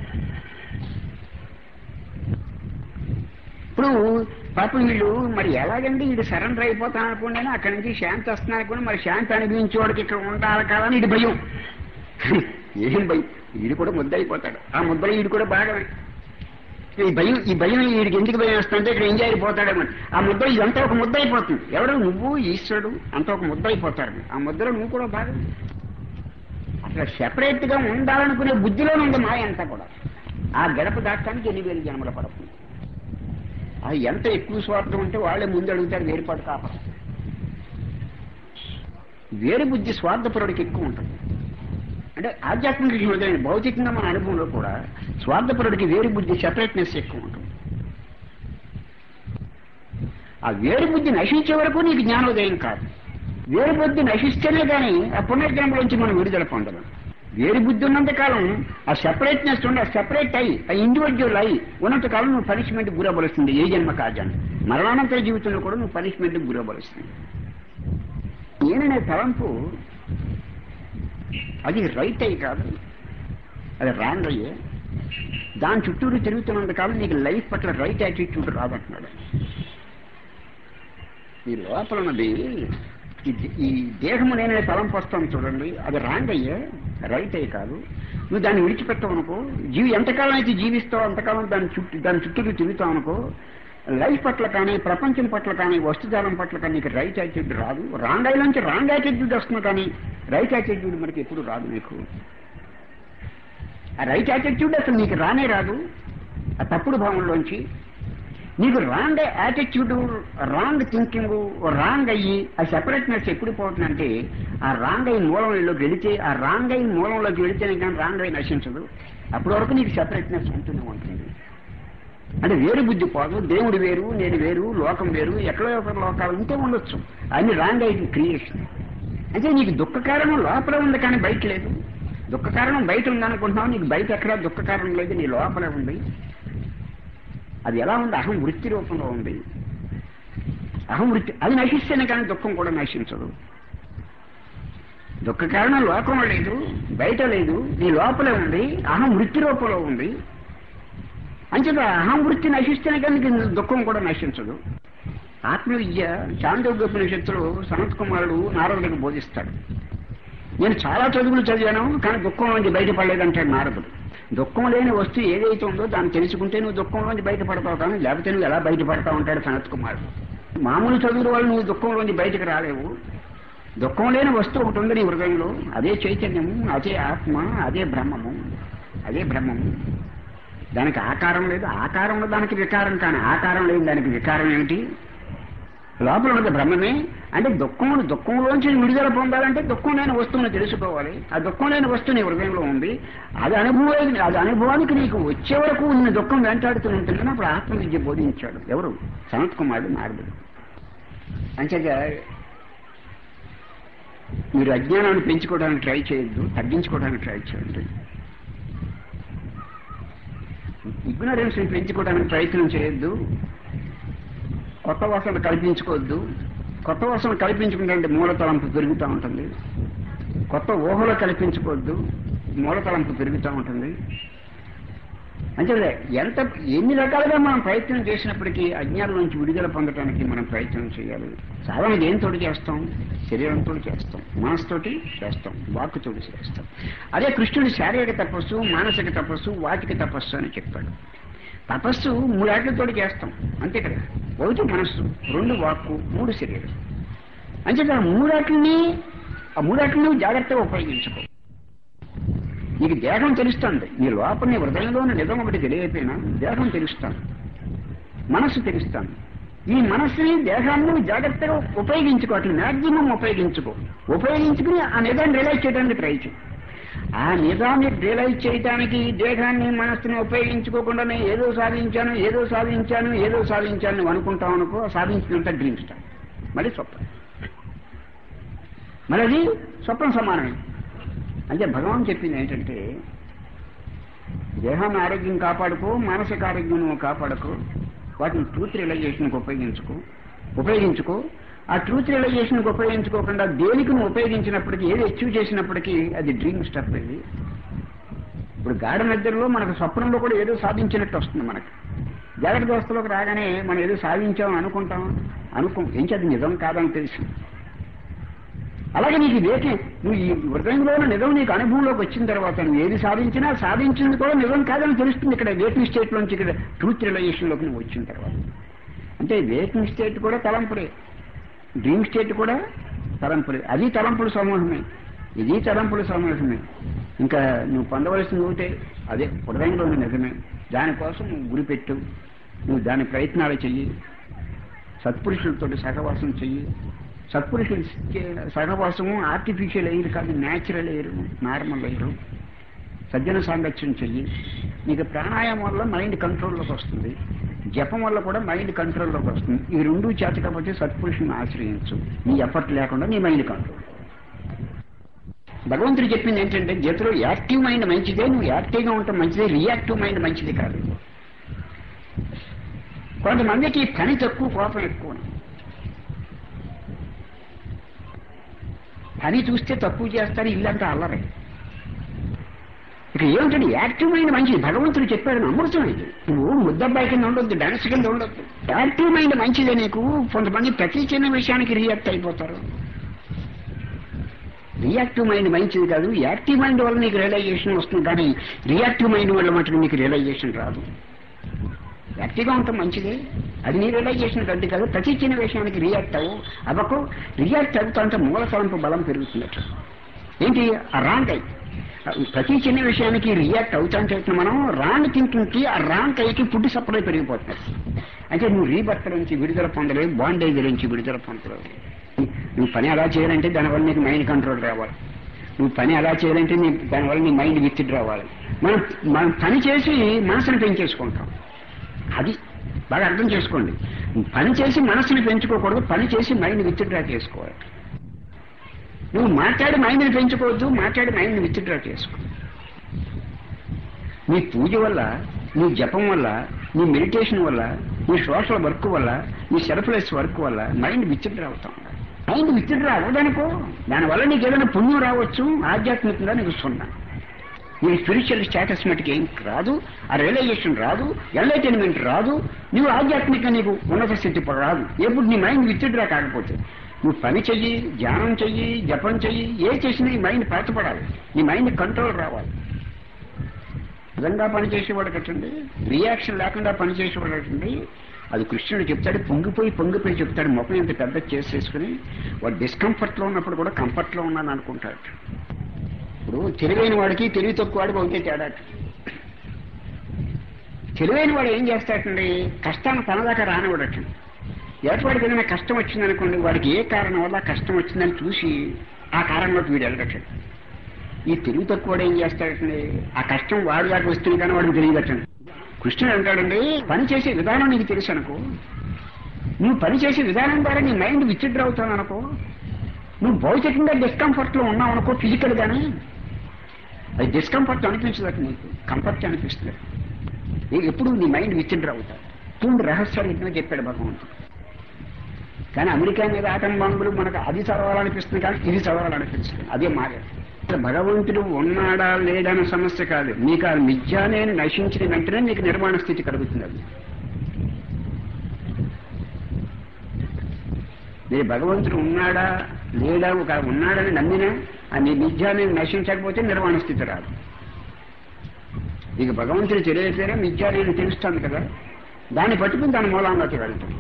ఇప్పుడు పాపం వీళ్ళు మరి ఎలాగండి వీడు సరెండర్ అయిపోతాను అనుకోండి అక్కడి నుంచి శాంతి వస్తున్నాను అనుకోండి మరి శాంతి అనిపించేవాడికి ఇక్కడ ఉండాలి కదా అని ఇది భయం ఏం భయం వీడు కూడా ముద్ద అయిపోతాడు ఆ ముద్దలో వీడు కూడా భాగమే ఈ భయం ఈ భయం వీడికి ఎందుకు భయం వస్తుంటే ఇక్కడ ఎంజాయ్ అయిపోతాడేమో ఆ ముద్ద ఇదంతా ఒక ముద్ద అయిపోతుంది ఎవరు నువ్వు ఈశ్వరుడు అంతా ఒక ముద్ద అయిపోతారు ఆ ముద్దలో నువ్వు కూడా భాగం అసలు సెపరేట్ గా ఉండాలనుకునే బుద్ధిలోనే ఉంది మాయ అంతా కూడా ఆ గడప దాటానికి ఎన్ని వేలు జన్మల పడుతుంది అది ఎంత ఎక్కువ స్వార్థం ఉంటే వాళ్ళే ముందు అడుగుతారు వేరుపాటు కాపడం వేరు బుద్ధి స్వార్థపరుడికి ఎక్కువ ఉంటుంది అంటే ఆధ్యాత్మిక హృదయం భౌతికంగా మన అనుభవంలో కూడా స్వార్థపరుడికి వేరు బుద్ధి సెపరేట్నెస్ ఎక్కువ ఉంటుంది ఆ వేరు బుద్ధి నశించే వరకు నీకు జ్ఞానోదయం కాదు వేరు బుద్ధి నశిస్తేనే కానీ ఆ పునర్జన్మలోంచి మనం విడుదల పొందడం వేరు బుద్ధి ఉన్నంత కాలం ఆ సెపరేట్నెస్ ఉండి ఆ సెపరేట్ అయ్యి ఆ ఇండివిజువల్ అయ్యి ఉన్నంత కాలం నువ్వు పనిష్మెంట్ గురబలుస్తుంది ఏ జన్మ కాజాన్ని మరణానంతర జీవితంలో కూడా నువ్వు పనిష్మెంట్ గురబలుస్తుంది నేననే తలంపు అది రైట్ అయ్యి కాదు అది రాంగ్ అయ్యే దాని చుట్టూరు తిరుగుతున్నంత కాలం నీకు లైఫ్ పట్ల రైట్ యాటిట్యూడ్ రాదంటున్నాడు ఈ లోపల ఉన్నది ఈ దే- ఈ దేహము నేనే తలంపు వస్తాను చూడండి అది రాంగ్ అయ్యే రైట్ అయ్యి కాదు నువ్వు దాన్ని విడిచిపెట్టావు అనుకో జీవి ఎంతకాలం అయితే జీవిస్తావు అంతకాలం దాని చుట్టూ దాని చుట్టూ తిరుగుతావు అనుకో లైఫ్ పట్ల కానీ ప్రపంచం పట్ల కానీ వస్తుజాలం పట్ల కానీ నీకు రైట్ యాటిట్యూడ్ రాదు రాంగ్ అయ్యి నుంచి రాంగ్ యాటిట్యూడ్ వస్తుంది కానీ రైట్ యాటిట్యూడ్ మనకి ఎప్పుడు రాదు నీకు ఆ రైట్ యాటిట్యూడ్ అసలు నీకు రానే రాదు ఆ తప్పుడు భావంలోంచి నీకు wrong attitude wrong thinking wrong అయ్యి ఆ సెపరేట్నెస్ ఎప్పుడు పోతుందంటే ఆ రాంగ్ అయ్యి మూలంలోకి వెళితే ఆ రాంగ్ అయ్యి మూలంలోకి వెళితేనే కానీ రాంగ్ అయ్యి నశించదు అప్పటి వరకు నీకు సెపరేట్నెస్ ఉంటుంది ఉంటుంది అంటే వేరు బుద్ధి పోదు దేవుడు వేరు నేను వేరు లోకం వేరు ఎక్కడో ఒక లోకాలు ఉంటే ఉండొచ్చు అన్ని రాంగ్ అయ్యి క్రియేషన్ అంటే నీకు దుఃఖ కారణం లోపల ఉంది కానీ బయట లేదు దుఃఖ కారణం బయట ఉందనుకుంటున్నావు నీకు బయట ఎక్కడా దుఃఖ కారణం లేదు నీ లోపలే ఉంది అది ఎలా ఉంది అహం వృత్తి రూపంలో ఉంది అహం వృత్తి అది నశిస్తేనే కానీ దుఃఖం కూడా నశించదు దుఃఖ కారణం లోకంలో లేదు బయట లేదు నీ లోపలే ఉంది అహం వృత్తి రూపంలో ఉంది అంచేత అహం వృత్తి నశిస్తేనే కానీ నీకు దుఃఖం కూడా నశించదు ఆత్మవిద్య చాందోగ్యోపనిషత్తులు సనత్ కుమారుడు నారదుడికి బోధిస్తాడు నేను చాలా చదువులు చదివాను కానీ దుఃఖం నుంచి బయటపడలేదంటాడు నారదుడు దుఃఖం లేని వస్తువు ఏదైతే ఉందో దాన్ని తెలుసుకుంటే నువ్వు దుఃఖంలోంచి బయటపడతావు కానీ లేకపోతే నువ్వు ఎలా బయటపడతావు అంటాడు సనత్ కుమారుడు మామూలు చదువుల వాళ్ళు నువ్వు దుఃఖంలోంచి బయటకు రాలేవు దుఃఖం లేని వస్తువు ఒకటి ఉంది నీ హృదయంలో అదే చైతన్యము అదే ఆత్మ అదే బ్రహ్మము అదే బ్రహ్మము దానికి ఆకారం లేదు ఆకారంలో దానికి వికారం కానీ ఆకారం లేని దానికి వికారం ఏమిటి లోపల ఉన్నది బ్రహ్మమే అంటే దుఃఖం దుఃఖంలోంచి విడుదల పొందాలంటే దుఃఖం లేని వస్తువుని తెలుసుకోవాలి ఆ దుఃఖం లేని వస్తువు నీ హృదయంలో ఉంది అది అనుభవం అది అనుభవానికి నీకు వచ్చే వరకు నిన్ను దుఃఖం వెంటాడుతూ ఉంటుందని అప్పుడు ఆత్మవిద్య బోధించాడు ఎవరు సనత్ కుమారుడు నారదుడు అంచేత మీరు అజ్ఞానాన్ని పెంచుకోవడానికి ట్రై చేయొద్దు తగ్గించుకోవడానికి ట్రై చేయండి ఇగ్నరెన్స్ పెంచుకోవడానికి ప్రయత్నం చేయొద్దు కొత్త వాసనలు కల్పించుకోవద్దు కొత్త వర్షం కల్పించుకుంటే మూలతలంపు పెరుగుతూ ఉంటుంది కొత్త ఊహలో కల్పించుకోవద్దు మూలతలంపు పెరుగుతూ ఉంటుంది అంటే ఎంత ఎన్ని రకాలుగా మనం ప్రయత్నం చేసినప్పటికీ అజ్ఞానం నుంచి విడుదల పొందడానికి మనం ప్రయత్నం చేయాలి సాధన దేనితో చేస్తాం శరీరంతో చేస్తాం మనసుతోటి చేస్తాం వాక్కుతోటి చేస్తాం అదే కృష్ణుడు శారీరక తపస్సు మానసిక తపస్సు వాటిక తపస్సు అని చెప్పాడు తపస్సు మూడాట్లతో చేస్తాం అంతే కదా ఒకటి మనస్సు రెండు వాక్కు మూడు శరీరం అంచేత ఆ మూడాట్లని ఆ మూడాట్లని జాగ్రత్తగా ఉపయోగించుకో నీకు దేహం తెలుస్తుంది నీ లోపల నీ హృదయంలోని నిజం ఒకటి తెలియకపోయినా దేహం తెలుస్తాను మనస్సు తెలుస్తాను ఈ మనస్సుని దేహాన్ని జాగ్రత్తగా ఉపయోగించుకో అట్లా మ్యాక్సిమం ఉపయోగించుకో ఉపయోగించుకుని ఆ నిజాన్ని రియలైజ్ చేయడానికి ట్రై చేయి ఆ నిజాన్ని రియలైజ్ చేయడానికి దేహాన్ని మనస్సుని ఉపయోగించుకోకుండానే ఏదో సాధించాను ఏదో సాధించాను ఏదో సాధించాను నువ్వు అనుకుంటావు అనుకో సాధించినంత డ్రీమ్ స్టార్ మళ్ళీ స్వప్నం మరి అది స్వప్నం సమానమే అంటే భగవాన్ చెప్పింది ఏంటంటే దేహాన్ని ఆరోగ్యం కాపాడుకో మానసిక ఆరోగ్యం నువ్వు కాపాడుకో వాటిని ట్రూత్ రియలైజేషన్కి ఉపయోగించుకో ఉపయోగించుకో ఆ ట్రూత్ రియలైజేషన్కి ఉపయోగించుకోకుండా దేనికి నువ్వు ఉపయోగించినప్పటికీ ఏది అచీవ్ చేసినప్పటికీ అది డ్రీమ్ స్టెప్ ఇది ఇప్పుడు గాఢ నిద్రలో మనకు స్వప్నంలో కూడా ఏదో సాధించినట్టు వస్తుంది మనకి జాగ్రత్త వ్యవస్థలోకి రాగానే మనం ఏదో సాధించాం అనుకుంటాం అనుకో ఏంటి అది నిజం కాదని తెలుసు అలాగే నీకు వేకే నువ్వు ఈ హృదయంలో ఉన్న నిజం నీకు అనుభవంలోకి వచ్చిన తర్వాత నువ్వు ఏది సాధించినా సాధించింది కూడా నిజం కాదని తెలుస్తుంది ఇక్కడ వేకింగ్ స్టేట్ నుంచి ఇక్కడ ట్రూత్ రిలైజేషన్లోకి నువ్వు వచ్చిన తర్వాత అంటే వేకింగ్ స్టేట్ కూడా తలంపులే డ్రీమ్ స్టేట్ కూడా తలంపులే అది తలంపుల సమూహమే ఇది తలంపుల సమూహమే ఇంకా నువ్వు పొందవలసింది ఒకటే అదే హృదయంలోని నిజమే దానికోసం నువ్వు గురిపెట్టు నువ్వు దాని ప్రయత్నాలు చెయ్యి సత్పురుషులతో సహవాసం చెయ్యి సత్పురుషులు సహవాసము ఆర్టిఫిషియల్ ఎయిర్ కాదు న్యాచురల్ ఎయిర్ నార్మల్ ఎయిర్ సజ్జన సాంగత్యం చెయ్యి నీకు ప్రాణాయామం వల్ల మైండ్ కంట్రోల్లోకి వస్తుంది జపం వల్ల కూడా మైండ్ కంట్రోల్లోకి వస్తుంది ఈ రెండు చేత కాబట్టి సత్పురుషుని ఆశ్రయించు నీ ఎఫర్ట్ లేకుండా నీ మైండ్ కంట్రోల్ భగవంతుడు చెప్పింది ఏంటంటే జతలో యాక్టివ్ మైండ్ మంచిదే నువ్వు యాక్టివ్గా ఉంటాం మంచిదే రియాక్టివ్ మైండ్ మంచిది కాదు కొంతమందికి పని తక్కువ కోపం ఎక్కువ పని చూస్తే తక్కువ చేస్తారు ఇల్లంతా అల్లరే ఇక ఏమిటండి యాక్టివ్ మైండ్ మంచిది భగవంతుడు చెప్పాడు అమృతం ఇది నువ్వు ముద్దబ్బాయి కింద ఉండొద్దు డాన్స్ కింద ఉండొద్దు యాక్టివ్ మైండ్ మంచిదే నీకు కొంతమంది ప్రతి చిన్న విషయానికి రియాక్ట్ అయిపోతారు రియాక్టివ్ మైండ్ మంచిది కాదు యాక్టివ్ మైండ్ వల్ల నీకు రియలైజేషన్ వస్తుంది కానీ రియాక్టివ్ మైండ్ వల్ల మటుకు నీకు రియలైజేషన్ రాదు యాక్టివ్గా ఉంటాం మంచిదే అది నీ రియలైజేషన్ గడ్డి కాదు ప్రతి చిన్న విషయానికి రియాక్ట్ అవ్వు అవ్వకు రియాక్ట్ అవుతా అంటే మూల తలంపు బలం పెరుగుతున్నట్టు ఏంటి ఆ రాంగ్ అయి ప్రతి చిన్న విషయానికి రియాక్ట్ అవుతాంటే మనం రాంగ్ థింకింగ్కి ఆ రాంగ్ అయ్యి ఫుడ్ సప్లై పెరిగిపోతుంది అంటే నువ్వు రీబర్త్ నుంచి విడుదల పొందలేవు బాండేజ్ నుంచి విడుదల పొందలేవు నువ్వు పని అలా చేయాలంటే దానివల్ల నీకు మైండ్ కంట్రోల్ రావాలి నువ్వు పని అలా చేయాలంటే నీ దానివల్ల నీ మైండ్ విత్తిడ్ రావాలి మనం మనం పని చేసి మనసును పెంచేసుకుంటాం అది బాగా అర్థం చేసుకోండి పని చేసి మనసుని పెంచుకోకూడదు పని చేసి మైండ్ విత్డ్రా చేసుకోవాలి నువ్వు మాట్లాడి మైండ్ని పెంచుకోవద్దు మాట్లాడి మైండ్ని విత్డ్రా చేసుకో నీ పూజ వల్ల నీ జపం వల్ల నీ మెడిటేషన్ వల్ల నీ సోషల్ వర్క్ వల్ల నీ సెల్ఫ్లెస్ వర్క్ వల్ల మైండ్ విత్డ్రా అవుతా ఉండాలి మైండ్ విత్డ్రా అవ్వదనుకో దానివల్ల నీకు ఏదైనా పుణ్యం రావచ్చు ఆధ్యాత్మికంగా నీకు సున్నా నీ స్పిరిచువల్ స్టేటస్ మటుకు ఏం రాదు ఆ రియలైజేషన్ రాదు ఎంటర్టైన్మెంట్ రాదు నువ్వు ఆధ్యాత్మిక నీకు ఉన్నత స్థితి రాదు ఎప్పుడు నీ మైండ్ విత్డ్రా కాకపోతే నువ్వు పని చెయ్యి ధ్యానం చెయ్యి జపం చెయ్యి ఏ చేసినా నీ మైండ్ పాతపడాలి నీ మైండ్ కంట్రోల్ రావాలి నిజంగా పనిచేసేవాడు కట్టండి రియాక్షన్ లేకుండా పనిచేసేవాడు కట్టండి అది కృష్ణుడు చెప్తాడు పొంగిపోయి పొంగిపోయి చెప్తాడు ముఖం ఎంత పెద్ద చేసేసుకుని వాడు డిస్కంఫర్ట్లో ఉన్నప్పుడు కూడా కంఫర్ట్లో ఉన్నాను అనుకుంటాడు ఇప్పుడు తెలివైన వాడికి తెలివి తక్కువ వాడికి ఒకటే తేడా తెలివైన వాడు ఏం చేస్తాడండి కష్టాన్ని తనదాకా రానివాడట ఎటువాడికి ఏదైనా కష్టం వచ్చిందనుకోండి వాడికి ఏ కారణం వల్ల కష్టం వచ్చిందని చూసి ఆ కారణంలోకి వీడు వెళ్ళగట్టండి ఈ తెలివి తక్కువ వాడు ఏం చేస్తాడండి ఆ కష్టం వాడి దాకా వస్తుంది కానీ వాడికి తెలియదట్టండి కృష్ణుడు అంటాడండి పని చేసే విధానం నీకు తెలుసు అనుకో నువ్వు పని చేసే విధానం ద్వారా నీ మైండ్ విత్డ్రా అవుతావు అనుకో నువ్వు భౌతికంగా డిస్కంఫర్ట్ లో ఉన్నావు అనుకో ఫిజికల్ గానే అది డిస్కంఫర్ట్ అనిపించదట నీకు కంఫర్ట్ అనిపిస్తుంది ఎప్పుడు నీ మైండ్ విత్డ్రా అవుతావు పూర్ణ రహస్యాలు ఎన్నో చెప్పాడు భగవంతుడు కానీ అమెరికా మీద ఆటం బాంబులు మనకు అది చదవాలనిపిస్తుంది కానీ ఇది చదవాలనిపిస్తుంది అదే మాయ భగవంతుడు ఉన్నాడా లేడన్న సమస్య కాదు నీకు ఆ మిథ్యానే నశించిన వెంటనే నీకు నిర్మాణ స్థితి కలుగుతుంది అది మీరు భగవంతుడు ఉన్నాడా లేడా ఒక ఉన్నాడని నమ్మినా ఆ నీ మిథ్యాన్ని నశించకపోతే నిర్మాణ స్థితి రాదు ఇక భగవంతుడు తెలియకపోయినా మిథ్యా నేను తెలుస్తాను కదా దాన్ని పట్టుకుని దాని మూలంలోకి వెళ్తాం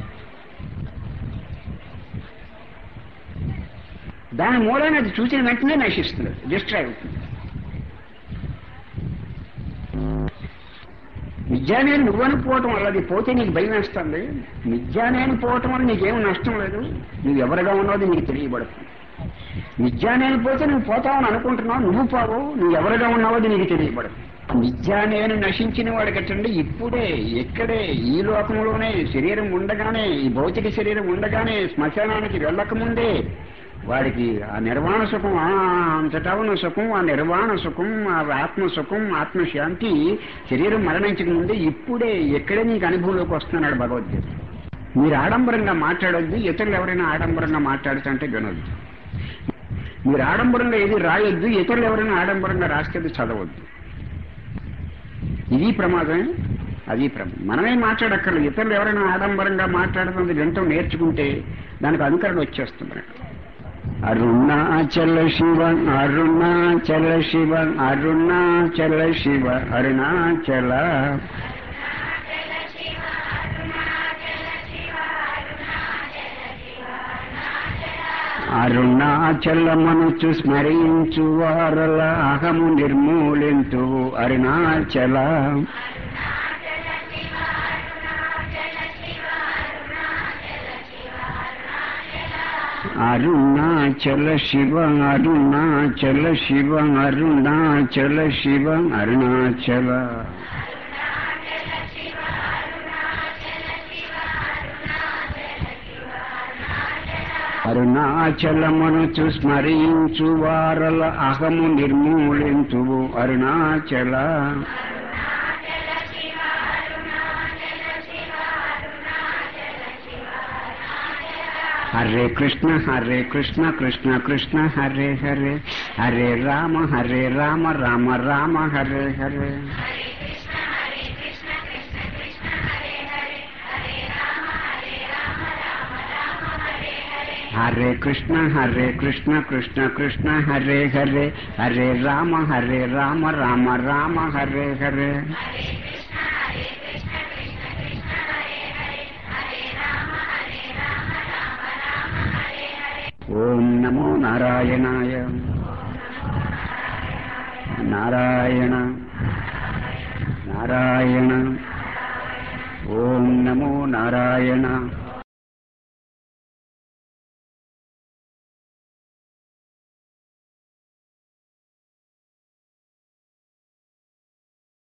దాని మూలాన్ని అది చూసిన వెంటనే నశిస్తుంది డిస్ట్రాయ్ అవుతుంది మిథ్యానేని నువ్వు అనుకోవటం వల్ల అది పోతే నీకు భయం వేస్తుంది మిథ్యానేని పోవటం వల్ల నీకేం నష్టం లేదు నువ్వు ఎవరిగా ఉన్నావో నీకు తెలియబడుతుంది మిథ్యానేని పోతే నువ్వు పోతావని అనుకుంటున్నావు నువ్వు పోవు నువ్వు ఎవరిగా ఉన్నావో నీకు తెలియబడదు మిథ్యానేను నశించిన వాడికటండి ఇప్పుడే ఎక్కడే ఈ లోకంలోనే శరీరం ఉండగానే ఈ భౌతిక శరీరం ఉండగానే శ్మశానానికి వెళ్ళకముందే వాడికి ఆ నిర్వాణ సుఖం ఆ అంతటా ఉన్న సుఖం ఆ నిర్వాణ సుఖం ఆ ఆత్మ సుఖం ఆత్మశాంతి శరీరం మరణించక ముందే ఇప్పుడే ఎక్కడే నీకు అనుభవంలోకి వస్తున్నాడు భగవద్గీత మీరు ఆడంబరంగా మాట్లాడొద్దు ఇతరులు ఎవరైనా ఆడంబరంగా మాట్లాడుతుంటే వినొద్దు మీరు ఆడంబరంగా ఏది రాయొద్దు ఇతరులు ఎవరైనా ఆడంబరంగా రాస్తే అది చదవద్దు ఇది ప్రమాదమే అది ప్రమాదం మనమే మాట్లాడక్కర్లేదు ఇతరులు ఎవరైనా ఆడంబరంగా మాట్లాడుతుంది వింటం నేర్చుకుంటే దానికి అనుకరణ వచ్చేస్తుంది మనకు అరుణాచల శివ అరుణాచల శివ అరుణాచల శివ అరుణాచల అరుణాచలమనుచు స్మరించు వారల అహము నిర్మూలింతు అరుణాచల అరుణాచల శివ అరుణాచల శివ అరుణాచల శివ అరుణాచల అరుణాచలమనుచు స్మరించు వారల అహము నిర్మూలించు అరుణాచల హరే కృష్ణ హరే కృష్ణ కృష్ణ కృష్ణ హరే హరే హరే రామ హరే రామ రామ రామ హరే హరే హరే కృష్ణ హరే కృష్ణ కృష్ణ కృష్ణ హరే హరే హరే రామ హరే రామ రామ రామ హరే హరే ఓం నమో నారాయణాయ నారాయణ నారాయణ ఓం నమో నారాయణ